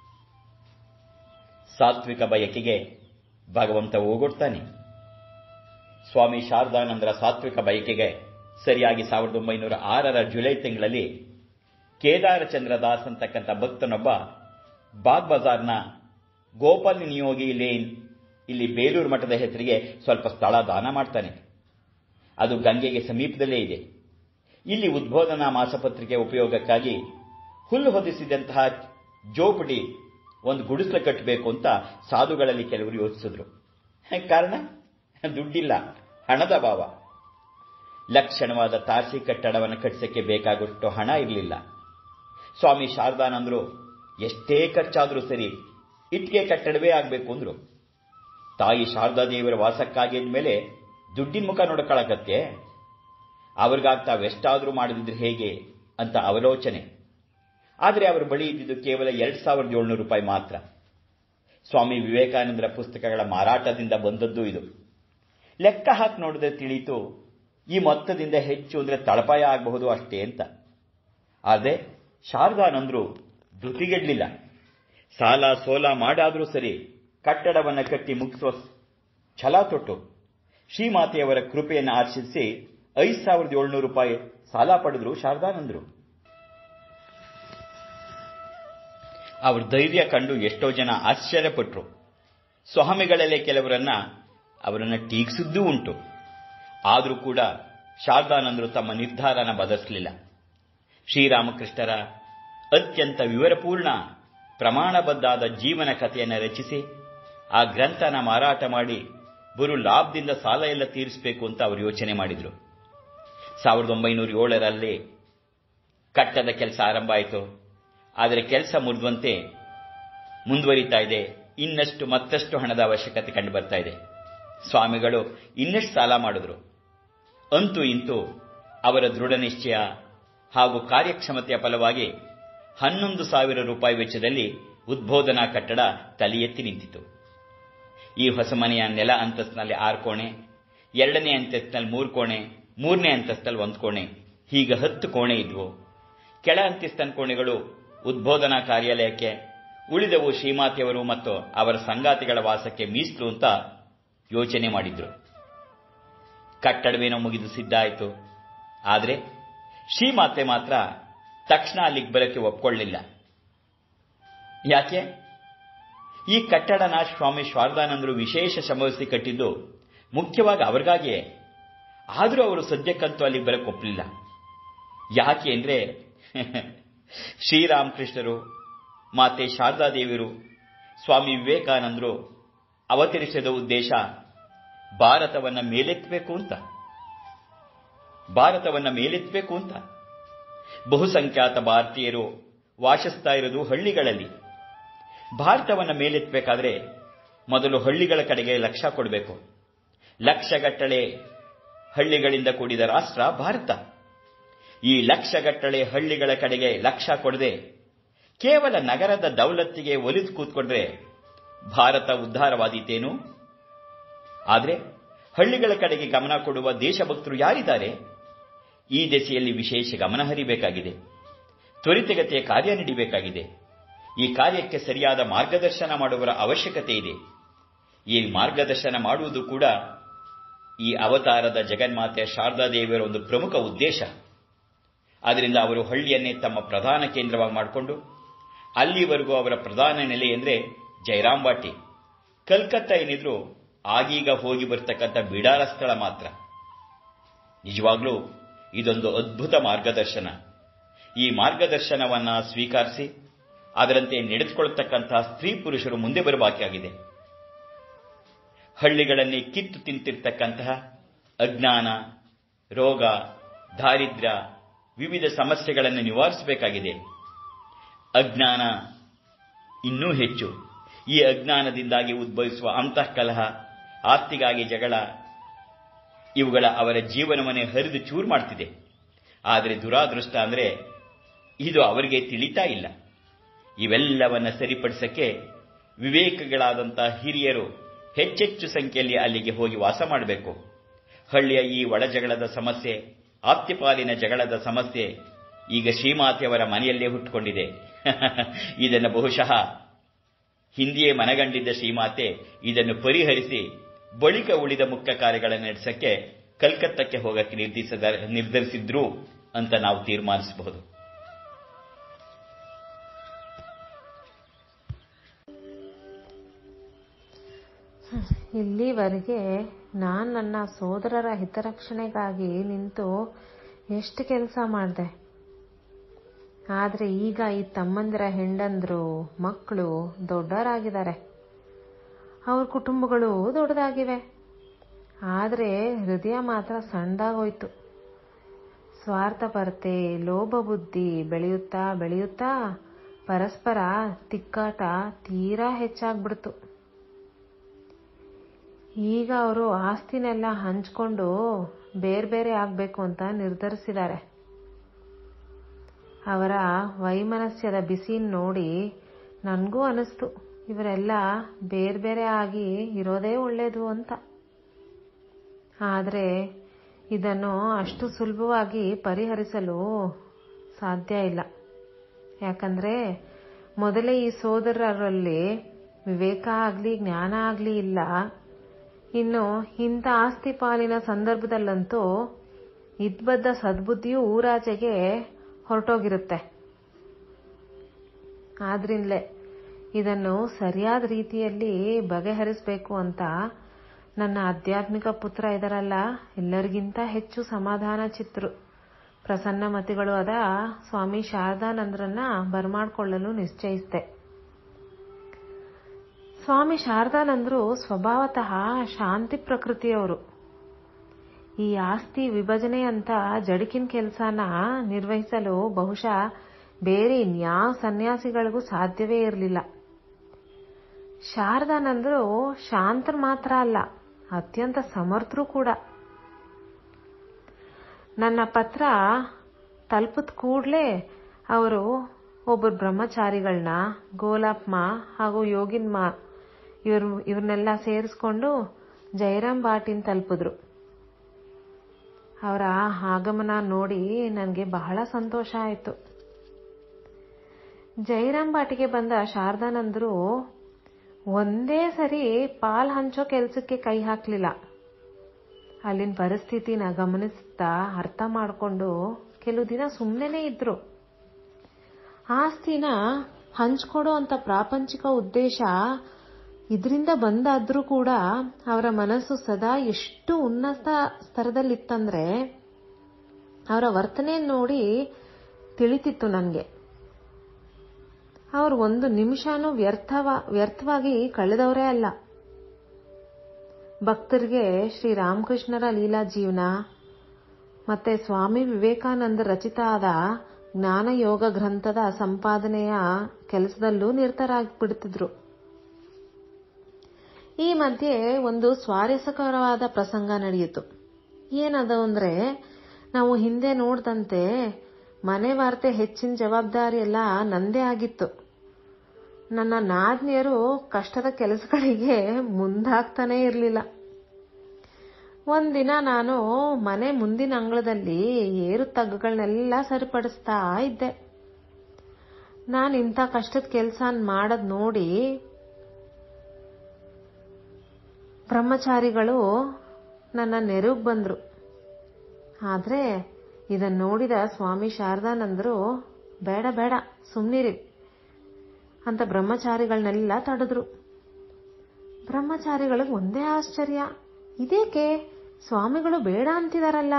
ಸಾತ್ವಿಕ ಬಯಕೆಗೆ ಭಗವಂತ ಓಗೊಡ್ತಾನೆ ಸ್ವಾಮಿ ಶಾರದಾನಂದರ ಸಾತ್ವಿಕ ಬಯಕೆಗೆ ಸರಿಯಾಗಿ ಸಾವಿರದ ಒಂಬೈನೂರ ಆರರ ಜುಲೈ ತಿಂಗಳಲ್ಲಿ ಕೇದಾರಚಂದ್ರ ದಾಸ್ ಅಂತಕ್ಕಂಥ ಭಕ್ತನೊಬ್ಬ ಬಾಗ್ ಬಜಾರ್ನ ಗೋಪಾಲ್ ನಿಯೋಗಿ ಲೇನ್ ಇಲ್ಲಿ ಬೇಲೂರು ಮಠದ ಹೆಸರಿಗೆ ಸ್ವಲ್ಪ ಸ್ಥಳ ದಾನ ಮಾಡ್ತಾನೆ ಅದು ಗಂಗೆಗೆ ಸಮೀಪದಲ್ಲೇ ಇದೆ ಇಲ್ಲಿ ಉದ್ಬೋಧನಾ ಮಾಸಪತ್ರಿಕೆ ಉಪಯೋಗಕ್ಕಾಗಿ ಹುಲ್ಲು ಹೊದಿಸಿದಂತಹ ಜೋಪಡಿ ಒಂದು ಗುಡಿಸಲು ಕಟ್ಟಬೇಕು ಅಂತ ಸಾಧುಗಳಲ್ಲಿ ಕೆಲವರು ಯೋಚಿಸಿದ್ರು ಕಾರಣ ದುಡ್ಡಿಲ್ಲ ಹಣದ ಭಾವ ಲಕ್ಷಣವಾದ ತಾರಸಿ ಕಟ್ಟಡವನ್ನು ಕಟ್ಟಿಸಕ್ಕೆ ಬೇಕಾಗುವಷ್ಟು ಹಣ ಇರಲಿಲ್ಲ ಸ್ವಾಮಿ ಶಾರದಾನಂದರು ಎಷ್ಟೇ ಖರ್ಚಾದರೂ ಸರಿ ಇಟ್ಟಿಗೆ ಕಟ್ಟಡವೇ ಆಗಬೇಕು ಅಂದ್ರು ತಾಯಿ ಶಾರದಾದೇವಿಯರ ವಾಸಕ್ಕಾಗಿ ಮೇಲೆ ದುಡ್ಡಿನ ಮುಖ ನೋಡ್ಕೊಳಕತ್ತೆ ಅವ್ರಿಗಾಗಿ ತಾವೆಷ್ಟಾದರೂ ಮಾಡದಿದ್ರೆ ಹೇಗೆ ಅಂತ ಅವಲೋಚನೆ ಆದರೆ ಅವರ ಬಳಿ ಇದ್ದಿದ್ದು ಕೇವಲ ಎರಡು ಸಾವಿರದ ಏಳ್ನೂರು ರೂಪಾಯಿ ಮಾತ್ರ ಸ್ವಾಮಿ ವಿವೇಕಾನಂದರ ಪುಸ್ತಕಗಳ ಮಾರಾಟದಿಂದ ಬಂದದ್ದು ಇದು ಲೆಕ್ಕ ಹಾಕಿ ನೋಡಿದ್ರೆ ತಿಳಿಯಿತು ಈ ಮೊತ್ತದಿಂದ ಹೆಚ್ಚು ಅಂದರೆ ತಳಪಾಯ ಆಗಬಹುದು ಅಷ್ಟೇ ಅಂತ ಆದರೆ ಶಾರದಾನಂದರು ಧೃತಿಗೆಡ್ಲಿಲ್ಲ ಸಾಲ ಸೋಲ ಮಾಡಾದರೂ ಸರಿ ಕಟ್ಟಡವನ್ನು ಕಟ್ಟಿ ಮುಗಿಸುವ ಛಲ ತೊಟ್ಟು ಶ್ರೀಮಾತೆಯವರ ಕೃಪೆಯನ್ನು ಆಶಿಸಿ ಐದು ಸಾವಿರದ ಏಳ್ನೂರು ರೂಪಾಯಿ ಸಾಲ ಪಡೆದ್ರು ಶಾರದಾನಂದರು ಅವ್ರ ಧೈರ್ಯ ಕಂಡು ಎಷ್ಟೋ ಜನ ಆಶ್ಚರ್ಯಪಟ್ಟರು ಸ್ವಾಮಿಗಳಲ್ಲೇ ಕೆಲವರನ್ನ ಅವರನ್ನ ಟೀಕಿಸಿದ್ದೂ ಉಂಟು ಆದರೂ ಕೂಡ ಶಾರದಾನಂದರು ತಮ್ಮ ನಿರ್ಧಾರನ ಬದಲಿಸಲಿಲ್ಲ ಶ್ರೀರಾಮಕೃಷ್ಣರ ಅತ್ಯಂತ ವಿವರಪೂರ್ಣ ಪ್ರಮಾಣಬದ್ಧಾದ ಜೀವನ ಕಥೆಯನ್ನು ರಚಿಸಿ ಆ ಗ್ರಂಥನ ಮಾರಾಟ ಮಾಡಿ ಬರು ಲಾಭದಿಂದ ಸಾಲ ಎಲ್ಲ ತೀರಿಸಬೇಕು ಅಂತ ಅವರು ಯೋಚನೆ ಮಾಡಿದರು ಸಾವಿರದ ಒಂಬೈನೂರ ಏಳರಲ್ಲಿ ಕಟ್ಟದ ಕೆಲಸ ಆರಂಭ ಆಯಿತು ಆದರೆ ಕೆಲಸ ಮುರಿದುವಂತೆ ಮುಂದುವರಿತಾ ಇದೆ ಇನ್ನಷ್ಟು ಮತ್ತಷ್ಟು ಹಣದ ಅವಶ್ಯಕತೆ ಕಂಡು ಬರ್ತಾ ಇದೆ ಸ್ವಾಮಿಗಳು ಇನ್ನಷ್ಟು ಸಾಲ ಮಾಡಿದ್ರು ಅಂತೂ ಇಂತೂ ಅವರ ದೃಢ ನಿಶ್ಚಯ ಹಾಗೂ ಕಾರ್ಯಕ್ಷಮತೆಯ ಫಲವಾಗಿ ಹನ್ನೊಂದು ಸಾವಿರ ರೂಪಾಯಿ ವೆಚ್ಚದಲ್ಲಿ ಉದ್ಬೋಧನಾ ಕಟ್ಟಡ ತಲೆ ಎತ್ತಿ ನಿಂತಿತು ಈ ಹೊಸ ಮನೆಯ ನೆಲ ಅಂತಸ್ತಿನಲ್ಲಿ ಆರು ಕೋಣೆ ಎರಡನೇ ಅಂತಸ್ತಿನಲ್ಲಿ ಮೂರು ಕೋಣೆ ಮೂರನೇ ಅಂತಸ್ತಲ್ಲಿ ಒಂದು ಕೋಣೆ ಹೀಗೆ ಹತ್ತು ಕೋಣೆ ಇದ್ವು ಕೆಳ ಅಂತಸ್ತಿನ ಕೋಣೆಗಳು ಉದ್ಬೋಧನಾ ಕಾರ್ಯಾಲಯಕ್ಕೆ ಉಳಿದವು ಶ್ರೀಮಾತೆಯವರು ಮತ್ತು ಅವರ ಸಂಗಾತಿಗಳ ವಾಸಕ್ಕೆ ಮೀಸಲು ಅಂತ ಯೋಚನೆ ಮಾಡಿದ್ರು ಕಟ್ಟಡವೇನೋ ಮುಗಿದು ಸಿದ್ಧ ಆಯಿತು ಆದರೆ ಶ್ರೀಮಾತೆ ಮಾತ್ರ ತಕ್ಷಣ ಅಲ್ಲಿಗೆ ಬರೋಕ್ಕೆ ಒಪ್ಕೊಳ್ಳಿಲ್ಲ ಯಾಕೆ ಈ ಕಟ್ಟಡನ ಸ್ವಾಮಿ ಶಾರದಾನಂದರು ವಿಶೇಷ ಶ್ರಮವಹಿಸಿ ಕಟ್ಟಿದ್ದು ಮುಖ್ಯವಾಗಿ ಅವರಿಗಾಗಿಯೇ ಆದರೂ ಅವರು ಸದ್ಯಕ್ಕಂತೂ ಅಲ್ಲಿಗೆ ಬರಕ್ಕೆ ಒಪ್ಪಲಿಲ್ಲ ಯಾಕೆ ಅಂದ್ರೆ ಶ್ರೀರಾಮಕೃಷ್ಣರು ಮಾತೆ ಶಾರದಾದೇವಿಯರು ಸ್ವಾಮಿ ವಿವೇಕಾನಂದರು ಅವತರಿಸಿದ ಉದ್ದೇಶ ಭಾರತವನ್ನ ಮೇಲೆತ್ತಬೇಕು ಅಂತ ಭಾರತವನ್ನ ಮೇಲೆತ್ತಬೇಕು ಅಂತ ಬಹುಸಂಖ್ಯಾತ ಭಾರತೀಯರು ವಾಸಿಸ್ತಾ ಇರೋದು ಹಳ್ಳಿಗಳಲ್ಲಿ ಭಾರತವನ್ನ ಮೇಲೆತ್ತಬೇಕಾದ್ರೆ ಮೊದಲು ಹಳ್ಳಿಗಳ ಕಡೆಗೆ ಲಕ್ಷ್ಯ ಕೊಡಬೇಕು ಲಕ್ಷಗಟ್ಟಲೆ ಹಳ್ಳಿಗಳಿಂದ ಕೂಡಿದ ರಾಷ್ಟ್ರ ಭಾರತ ಈ ಲಕ್ಷಗಟ್ಟಲೆ ಹಳ್ಳಿಗಳ ಕಡೆಗೆ ಲಕ್ಷ್ಯ ಕೊಡದೆ ಕೇವಲ ನಗರದ ದೌಲತ್ತಿಗೆ ಒಲಿದು ಕೂತ್ಕೊಂಡ್ರೆ ಭಾರತ ಉದ್ಧಾರವಾದೀತೇನು ಆದರೆ ಹಳ್ಳಿಗಳ ಕಡೆಗೆ ಗಮನ ಕೊಡುವ ದೇಶಭಕ್ತರು ಯಾರಿದ್ದಾರೆ ಈ ದೆಸೆಯಲ್ಲಿ ವಿಶೇಷ ಗಮನ ಹರಿಬೇಕಾಗಿದೆ ತ್ವರಿತಗತಿಯ ಕಾರ್ಯ ನಡೀಬೇಕಾಗಿದೆ ಈ ಕಾರ್ಯಕ್ಕೆ ಸರಿಯಾದ ಮಾರ್ಗದರ್ಶನ ಮಾಡುವವರ ಅವಶ್ಯಕತೆ ಇದೆ ಈ ಮಾರ್ಗದರ್ಶನ ಮಾಡುವುದು ಕೂಡ ಈ ಅವತಾರದ ಜಗನ್ಮಾತೆಯ ಶಾರದಾದೇವಿಯರ ಒಂದು ಪ್ರಮುಖ ಉದ್ದೇಶ ಆದ್ದರಿಂದ ಅವರು ಹಳ್ಳಿಯನ್ನೇ ತಮ್ಮ ಪ್ರಧಾನ ಕೇಂದ್ರವಾಗಿ ಮಾಡಿಕೊಂಡು ಅಲ್ಲಿವರೆಗೂ ಅವರ ಪ್ರಧಾನ ನೆಲೆ ಎಂದರೆ ಜಯರಾಮ್ ಬಾಟಿ ಕಲ್ಕತ್ತಾ ಏನಿದ್ರು ಆಗೀಗ ಹೋಗಿ ಬರ್ತಕ್ಕಂಥ ಬಿಡಾರ ಸ್ಥಳ ಮಾತ್ರ ನಿಜವಾಗ್ಲೂ ಇದೊಂದು ಅದ್ಭುತ ಮಾರ್ಗದರ್ಶನ ಈ ಮಾರ್ಗದರ್ಶನವನ್ನ ಸ್ವೀಕರಿಸಿ ಅದರಂತೆ ನಡೆದುಕೊಳ್ಳತಕ್ಕಂತಹ ಸ್ತ್ರೀ ಪುರುಷರು ಮುಂದೆ ಬರಬೇಕಾಗಿದೆ ಹಳ್ಳಿಗಳನ್ನೇ ಕಿತ್ತು ತಿಂತಿರ್ತಕ್ಕಂತಹ ಅಜ್ಞಾನ ರೋಗ ದಾರಿದ್ರ್ಯ ವಿವಿಧ ಸಮಸ್ಯೆಗಳನ್ನು ನಿವಾರಿಸಬೇಕಾಗಿದೆ ಅಜ್ಞಾನ ಇನ್ನೂ ಹೆಚ್ಚು ಈ ಅಜ್ಞಾನದಿಂದಾಗಿ ಉದ್ಭವಿಸುವ ಅಂತಃಕಲಹ ಆಸ್ತಿಗಾಗಿ ಜಗಳ ಇವುಗಳ ಅವರ ಜೀವನವನ್ನೇ ಹರಿದು ಚೂರು ಮಾಡ್ತಿದೆ ಆದರೆ ದುರಾದೃಷ್ಟ ಅಂದರೆ ಇದು ಅವರಿಗೆ ತಿಳಿತಾ ಇಲ್ಲ ಇವೆಲ್ಲವನ್ನ ಸರಿಪಡಿಸಕ್ಕೆ ವಿವೇಕಗಳಾದಂತಹ ಹಿರಿಯರು ಹೆಚ್ಚೆಚ್ಚು ಸಂಖ್ಯೆಯಲ್ಲಿ ಅಲ್ಲಿಗೆ ಹೋಗಿ ವಾಸ ಮಾಡಬೇಕು ಹಳ್ಳಿಯ ಈ ಒಳಜಗಳದ ಸಮಸ್ಯೆ ಆಪ್ತಿಪಾಲಿನ ಜಗಳದ ಸಮಸ್ಯೆ ಈಗ ಶ್ರೀಮಾತೆಯವರ ಮನೆಯಲ್ಲೇ ಹುಟ್ಟುಕೊಂಡಿದೆ ಇದನ್ನು ಬಹುಶಃ ಹಿಂದಿಯೇ ಮನಗಂಡಿದ್ದ ಶ್ರೀಮಾತೆ ಇದನ್ನು ಪರಿಹರಿಸಿ ಬಳಿಕ ಉಳಿದ ಮುಖ್ಯ ಕಾರ್ಯಗಳನ್ನು ನಡೆಸಕ್ಕೆ ಕಲ್ಕತ್ತಕ್ಕೆ ಹೋಗಕ್ಕೆ ನಿರ್ಧರಿಸಿದ ನಿರ್ಧರಿಸಿದ್ರು ಅಂತ ನಾವು ತೀರ್ಮಾನಿಸಬಹುದು ಇಲ್ಲಿವರೆಗೆ ನಾನು ನನ್ನ ಸೋದರರ ಹಿತರಕ್ಷಣೆಗಾಗಿ ನಿಂತು ಎಷ್ಟು ಕೆಲಸ ಮಾಡಿದೆ ಆದರೆ ಈಗ ಈ ತಮ್ಮಂದಿರ ಹೆಂಡಂದ್ರು ಮಕ್ಕಳು ದೊಡ್ಡವರಾಗಿದ್ದಾರೆ ಅವ್ರ ಕುಟುಂಬಗಳು ದೊಡ್ಡದಾಗಿವೆ ಆದರೆ ಹೃದಯ ಮಾತ್ರ ಸಣ್ಣದಾಗೋಯ್ತು ಸ್ವಾರ್ಥಪರತೆ ಲೋಭ ಬುದ್ಧಿ ಬೆಳೆಯುತ್ತಾ ಬೆಳೆಯುತ್ತಾ ಪರಸ್ಪರ ತಿಕ್ಕಾಟ ತೀರಾ ಹೆಚ್ಚಾಗ್ಬಿಡ್ತು ಈಗ ಅವರು ಆಸ್ತಿನೆಲ್ಲ ಹಂಚ್ಕೊಂಡು ಬೇರೆ ಬೇರೆ ಆಗಬೇಕು ಅಂತ ನಿರ್ಧರಿಸಿದ್ದಾರೆ ಅವರ ವೈಮನಸ್ಯದ ಬಿಸಿ ನೋಡಿ ನನಗೂ ಅನಿಸ್ತು ಇವರೆಲ್ಲ ಬೇರೆ ಬೇರೆ ಆಗಿ ಇರೋದೇ ಒಳ್ಳೇದು ಅಂತ ಆದರೆ ಇದನ್ನು ಅಷ್ಟು ಸುಲಭವಾಗಿ ಪರಿಹರಿಸಲು ಸಾಧ್ಯ ಇಲ್ಲ ಯಾಕಂದ್ರೆ ಮೊದಲೇ ಈ ಸೋದರರಲ್ಲಿ ವಿವೇಕ ಆಗಲಿ ಜ್ಞಾನ ಆಗಲಿ ಇಲ್ಲ ಇನ್ನು ಇಂಥ ಆಸ್ತಿ ಪಾಲಿನ ಸಂದರ್ಭದಲ್ಲಂತೂ ಇದ್ಬದ್ದ ಸದ್ಬುದ್ಧಿಯೂ ಊರಾಚೆಗೆ ಹೊರಟೋಗಿರುತ್ತೆ ಆದ್ರಿಂದಲೇ ಇದನ್ನು ಸರಿಯಾದ ರೀತಿಯಲ್ಲಿ ಬಗೆಹರಿಸಬೇಕು ಅಂತ ನನ್ನ ಆಧ್ಯಾತ್ಮಿಕ ಪುತ್ರ ಇದರಲ್ಲ ಎಲ್ಲರಿಗಿಂತ ಹೆಚ್ಚು ಸಮಾಧಾನ ಚಿತ್ತರು ಪ್ರಸನ್ನಮತಿಗಳು ಆದ ಸ್ವಾಮಿ ಶಾರದಾನಂದರನ್ನ ಬರಮಾಡ್ಕೊಳ್ಳಲು ನಿಶ್ಚಯಿಸಿದೆ ಸ್ವಾಮಿ ಶಾರದಾನಂದರು ಸ್ವಭಾವತಃ ಶಾಂತಿ ಪ್ರಕೃತಿಯವರು ಈ ಆಸ್ತಿ ವಿಭಜನೆ ಅಂತ ಜಡಿಕಿನ ಕೆಲಸನ ನಿರ್ವಹಿಸಲು ಬಹುಶಃ ಬೇರೆ ಇನ್ಯಾವ ಸನ್ಯಾಸಿಗಳಿಗೂ ಸಾಧ್ಯವೇ ಇರಲಿಲ್ಲ ಶಾರದಾನಂದರು ಶಾಂತರು ಮಾತ್ರ ಅಲ್ಲ ಅತ್ಯಂತ ಸಮರ್ಥರು ಕೂಡ ನನ್ನ ಪತ್ರ ತಲುಪಿದ ಕೂಡಲೇ ಅವರು ಒಬ್ಬರು ಬ್ರಹ್ಮಚಾರಿಗಳನ್ನ ಗೋಲಾಪ್ಮ ಹಾಗೂ ಯೋಗಿನ್ಮ ಇವ್ರ ಇವ್ರನ್ನೆಲ್ಲ ಸೇರಿಸ್ಕೊಂಡು ಜೈರಾಮ್ ಬಾಟಿನ್ ತಲುಪಿದ್ರು ಅವರ ಆಗಮನ ನೋಡಿ ನನಗೆ ಬಹಳ ಸಂತೋಷ ಆಯಿತು ಜೈರಾಮ್ ಬಾಟಿಗೆ ಬಂದ ಶಾರದಾನಂದರು ಒಂದೇ ಸರಿ ಪಾಲ್ ಹಂಚೋ ಕೆಲಸಕ್ಕೆ ಕೈ ಹಾಕ್ಲಿಲ್ಲ ಅಲ್ಲಿನ ಪರಿಸ್ಥಿತಿನ ಗಮನಿಸ್ತಾ ಅರ್ಥ ಮಾಡಿಕೊಂಡು ಕೆಲವು ದಿನ ಸುಮ್ಮನೆ ಇದ್ರು ಆಸ್ತಿನ ಹಂಚ್ಕೊಡೋ ಅಂತ ಪ್ರಾಪಂಚಿಕ ಉದ್ದೇಶ ಇದರಿಂದ ಬಂದಾದ್ರೂ ಕೂಡ ಅವರ ಮನಸ್ಸು ಸದಾ ಎಷ್ಟು ಉನ್ನತ ಸ್ತರದಲ್ಲಿತ್ತಂದ್ರೆ ಅವರ ವರ್ತನೆ ನೋಡಿ ತಿಳಿತಿತ್ತು ನನಗೆ ಅವರು ಒಂದು ನಿಮಿಷನೂ ವ್ಯರ್ಥವ ವ್ಯರ್ಥವಾಗಿ ಕಳೆದವರೇ ಅಲ್ಲ ಭಕ್ತರಿಗೆ ಶ್ರೀ ರಾಮಕೃಷ್ಣರ ಲೀಲಾ ಜೀವನ ಮತ್ತೆ ಸ್ವಾಮಿ ವಿವೇಕಾನಂದ ರಚಿತ ಆದ ಜ್ಞಾನ ಯೋಗ ಗ್ರಂಥದ ಸಂಪಾದನೆಯ ಕೆಲಸದಲ್ಲೂ ನಿರತರಾಗ್ಬಿಡ್ತಿದ್ರು ಈ ಮಧ್ಯೆ ಒಂದು ಸ್ವಾರಸ್ಯಕರವಾದ ಪ್ರಸಂಗ ನಡೆಯಿತು ಏನದು ಅಂದ್ರೆ ನಾವು ಹಿಂದೆ ನೋಡ್ದಂತೆ ಮನೆ ವಾರ್ತೆ ಹೆಚ್ಚಿನ ಜವಾಬ್ದಾರಿ ಎಲ್ಲ ನಂದೇ ಆಗಿತ್ತು ನನ್ನ ನಾದ್ನಿಯರು ಕಷ್ಟದ ಕೆಲಸಗಳಿಗೆ ಮುಂದಾಗ್ತಾನೆ ಇರಲಿಲ್ಲ ಒಂದಿನ ನಾನು ಮನೆ ಮುಂದಿನ ಅಂಗಳದಲ್ಲಿ ಏರು ತಗ್ಗುಗಳನ್ನೆಲ್ಲ ಸರಿಪಡಿಸ್ತಾ ಇದ್ದೆ ನಾನು ಇಂಥ ಕಷ್ಟದ ಕೆಲಸ ಮಾಡದ್ ನೋಡಿ ಬ್ರಹ್ಮಚಾರಿಗಳು ನನ್ನ ನೆರವಿಗೆ ಬಂದ್ರು ಆದ್ರೆ ಇದನ್ನ ನೋಡಿದ ಸ್ವಾಮಿ ಶಾರದಾನಂದರು ಬೇಡ ಬೇಡ ಸುಮ್ನಿರಿ ಅಂತ ಬ್ರಹ್ಮಚಾರಿಗಳನ್ನೆಲ್ಲ ತಡೆದ್ರು ಬ್ರಹ್ಮಚಾರಿಗಳಿಗೆ ಒಂದೇ ಆಶ್ಚರ್ಯ ಇದೇಕೆ ಸ್ವಾಮಿಗಳು ಬೇಡ ಅಂತಿದಾರಲ್ಲ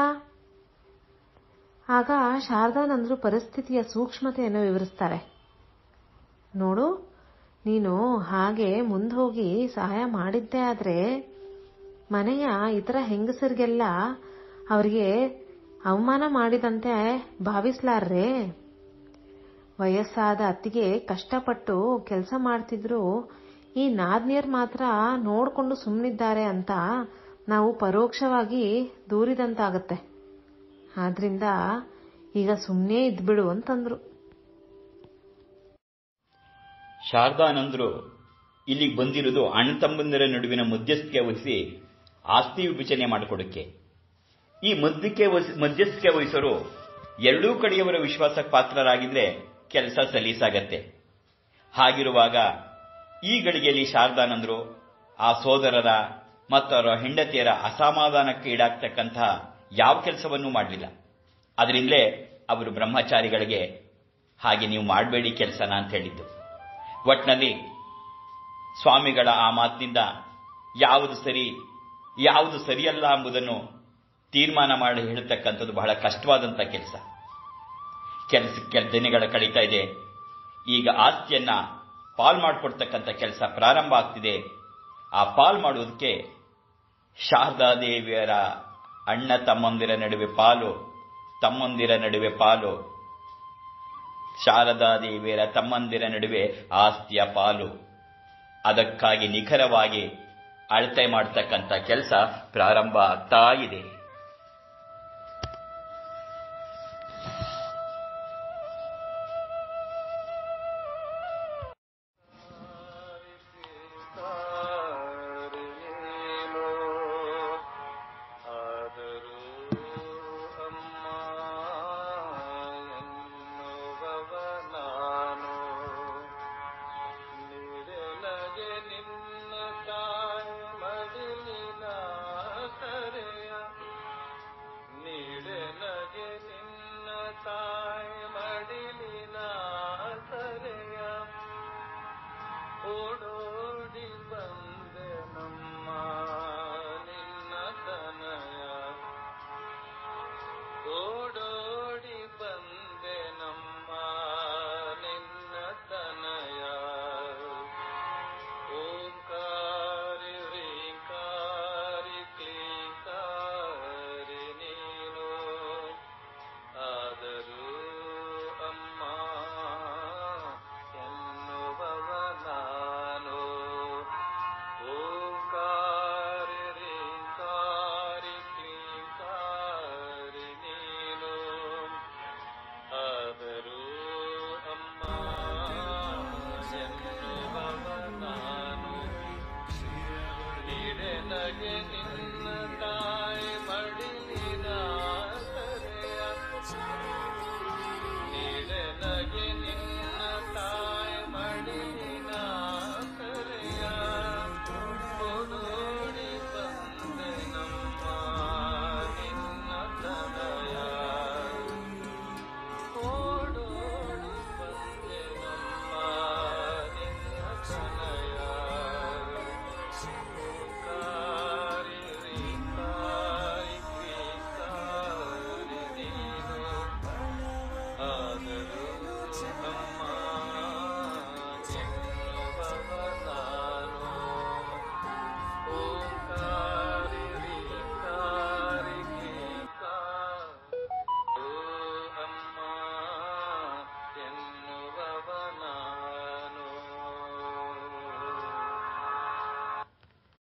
ಆಗ ಶಾರದಾನಂದರು ಪರಿಸ್ಥಿತಿಯ ಸೂಕ್ಷ್ಮತೆಯನ್ನು ವಿವರಿಸ್ತಾರೆ ನೋಡು ನೀನು ಹಾಗೆ ಮುಂದೋಗಿ ಸಹಾಯ ಮಾಡಿದ್ದೇ ಆದ್ರೆ ಮನೆಯ ಇತರ ಹೆಂಗಸರಿಗೆಲ್ಲ ಅವರಿಗೆ ಅವಮಾನ ಮಾಡಿದಂತೆ ಭಾವಿಸ್ಲಾರ್ರೆ ವಯಸ್ಸಾದ ಅತ್ತಿಗೆ ಕಷ್ಟಪಟ್ಟು ಕೆಲಸ ಮಾಡ್ತಿದ್ರು ಈ ನಾದ್ನಿಯರ್ ಮಾತ್ರ ನೋಡ್ಕೊಂಡು ಸುಮ್ಮನಿದ್ದಾರೆ ಅಂತ ನಾವು ಪರೋಕ್ಷವಾಗಿ ದೂರಿದಂತಾಗತ್ತೆ ಆದ್ರಿಂದ ಈಗ ಸುಮ್ಮನೆ ಇದ್ಬಿಡು ಅಂತಂದ್ರು ಶಾರದಾನಂದರು ಇಲ್ಲಿಗೆ ಬಂದಿರುವುದು ಅಣ್ಣ ತಮ್ಮಂದಿರ ನಡುವಿನ ಮಧ್ಯಸ್ಥಿಕೆ ವಹಿಸಿ ಆಸ್ತಿ ವಿಭಜನೆ ಮಾಡಿಕೊಡಕ್ಕೆ ಈ ಮಧ್ಯಕ್ಕೆ ಮಧ್ಯಸ್ಥಿಕೆ ವಹಿಸೋರು ಎರಡೂ ಕಡೆಯವರ ವಿಶ್ವಾಸಕ್ಕೆ ಪಾತ್ರರಾಗಿದ್ರೆ ಕೆಲಸ ಸಲೀಸಾಗತ್ತೆ ಹಾಗಿರುವಾಗ ಈ ಗಳಿಗೆಯಲ್ಲಿ ಶಾರದಾನಂದರು ಆ ಸೋದರರ ಮತ್ತು ಅವರ ಹೆಂಡತಿಯರ ಅಸಮಾಧಾನಕ್ಕೆ ಈಡಾಗ್ತಕ್ಕಂತಹ ಯಾವ ಕೆಲಸವನ್ನೂ ಮಾಡಲಿಲ್ಲ ಅದರಿಂದಲೇ ಅವರು ಬ್ರಹ್ಮಚಾರಿಗಳಿಗೆ ಹಾಗೆ ನೀವು ಮಾಡಬೇಡಿ ಕೆಲಸನ ಅಂತ ಹೇಳಿದ್ದು ಒಟ್ನಲ್ಲಿ ಸ್ವಾಮಿಗಳ ಆ ಮಾತಿನಿಂದ ಯಾವುದು ಸರಿ ಯಾವುದು ಸರಿಯಲ್ಲ ಎಂಬುದನ್ನು ತೀರ್ಮಾನ ಮಾಡಿ ಹೇಳ್ತಕ್ಕಂಥದ್ದು ಬಹಳ ಕಷ್ಟವಾದಂಥ ಕೆಲಸ ಕೆಲಸ ಕೆಲ ದಿನಗಳ ಕಳೀತಾ ಇದೆ ಈಗ ಆಸ್ತಿಯನ್ನ ಪಾಲ್ ಮಾಡಿಕೊಡ್ತಕ್ಕಂಥ ಕೆಲಸ ಪ್ರಾರಂಭ ಆಗ್ತಿದೆ ಆ ಪಾಲ್ ಮಾಡುವುದಕ್ಕೆ ಶಾರದಾದೇವಿಯರ ಅಣ್ಣ ತಮ್ಮಂದಿರ ನಡುವೆ ಪಾಲು ತಮ್ಮಂದಿರ ನಡುವೆ ಪಾಲು ಶಾರದಾದೇವಿಯರ ತಮ್ಮಂದಿರ ನಡುವೆ ಆಸ್ತಿಯ ಪಾಲು ಅದಕ್ಕಾಗಿ ನಿಖರವಾಗಿ ಅಳತೆ ಮಾಡತಕ್ಕಂಥ ಕೆಲಸ ಪ್ರಾರಂಭ ಆಗ್ತಾ ಇದೆ ಓಡೋ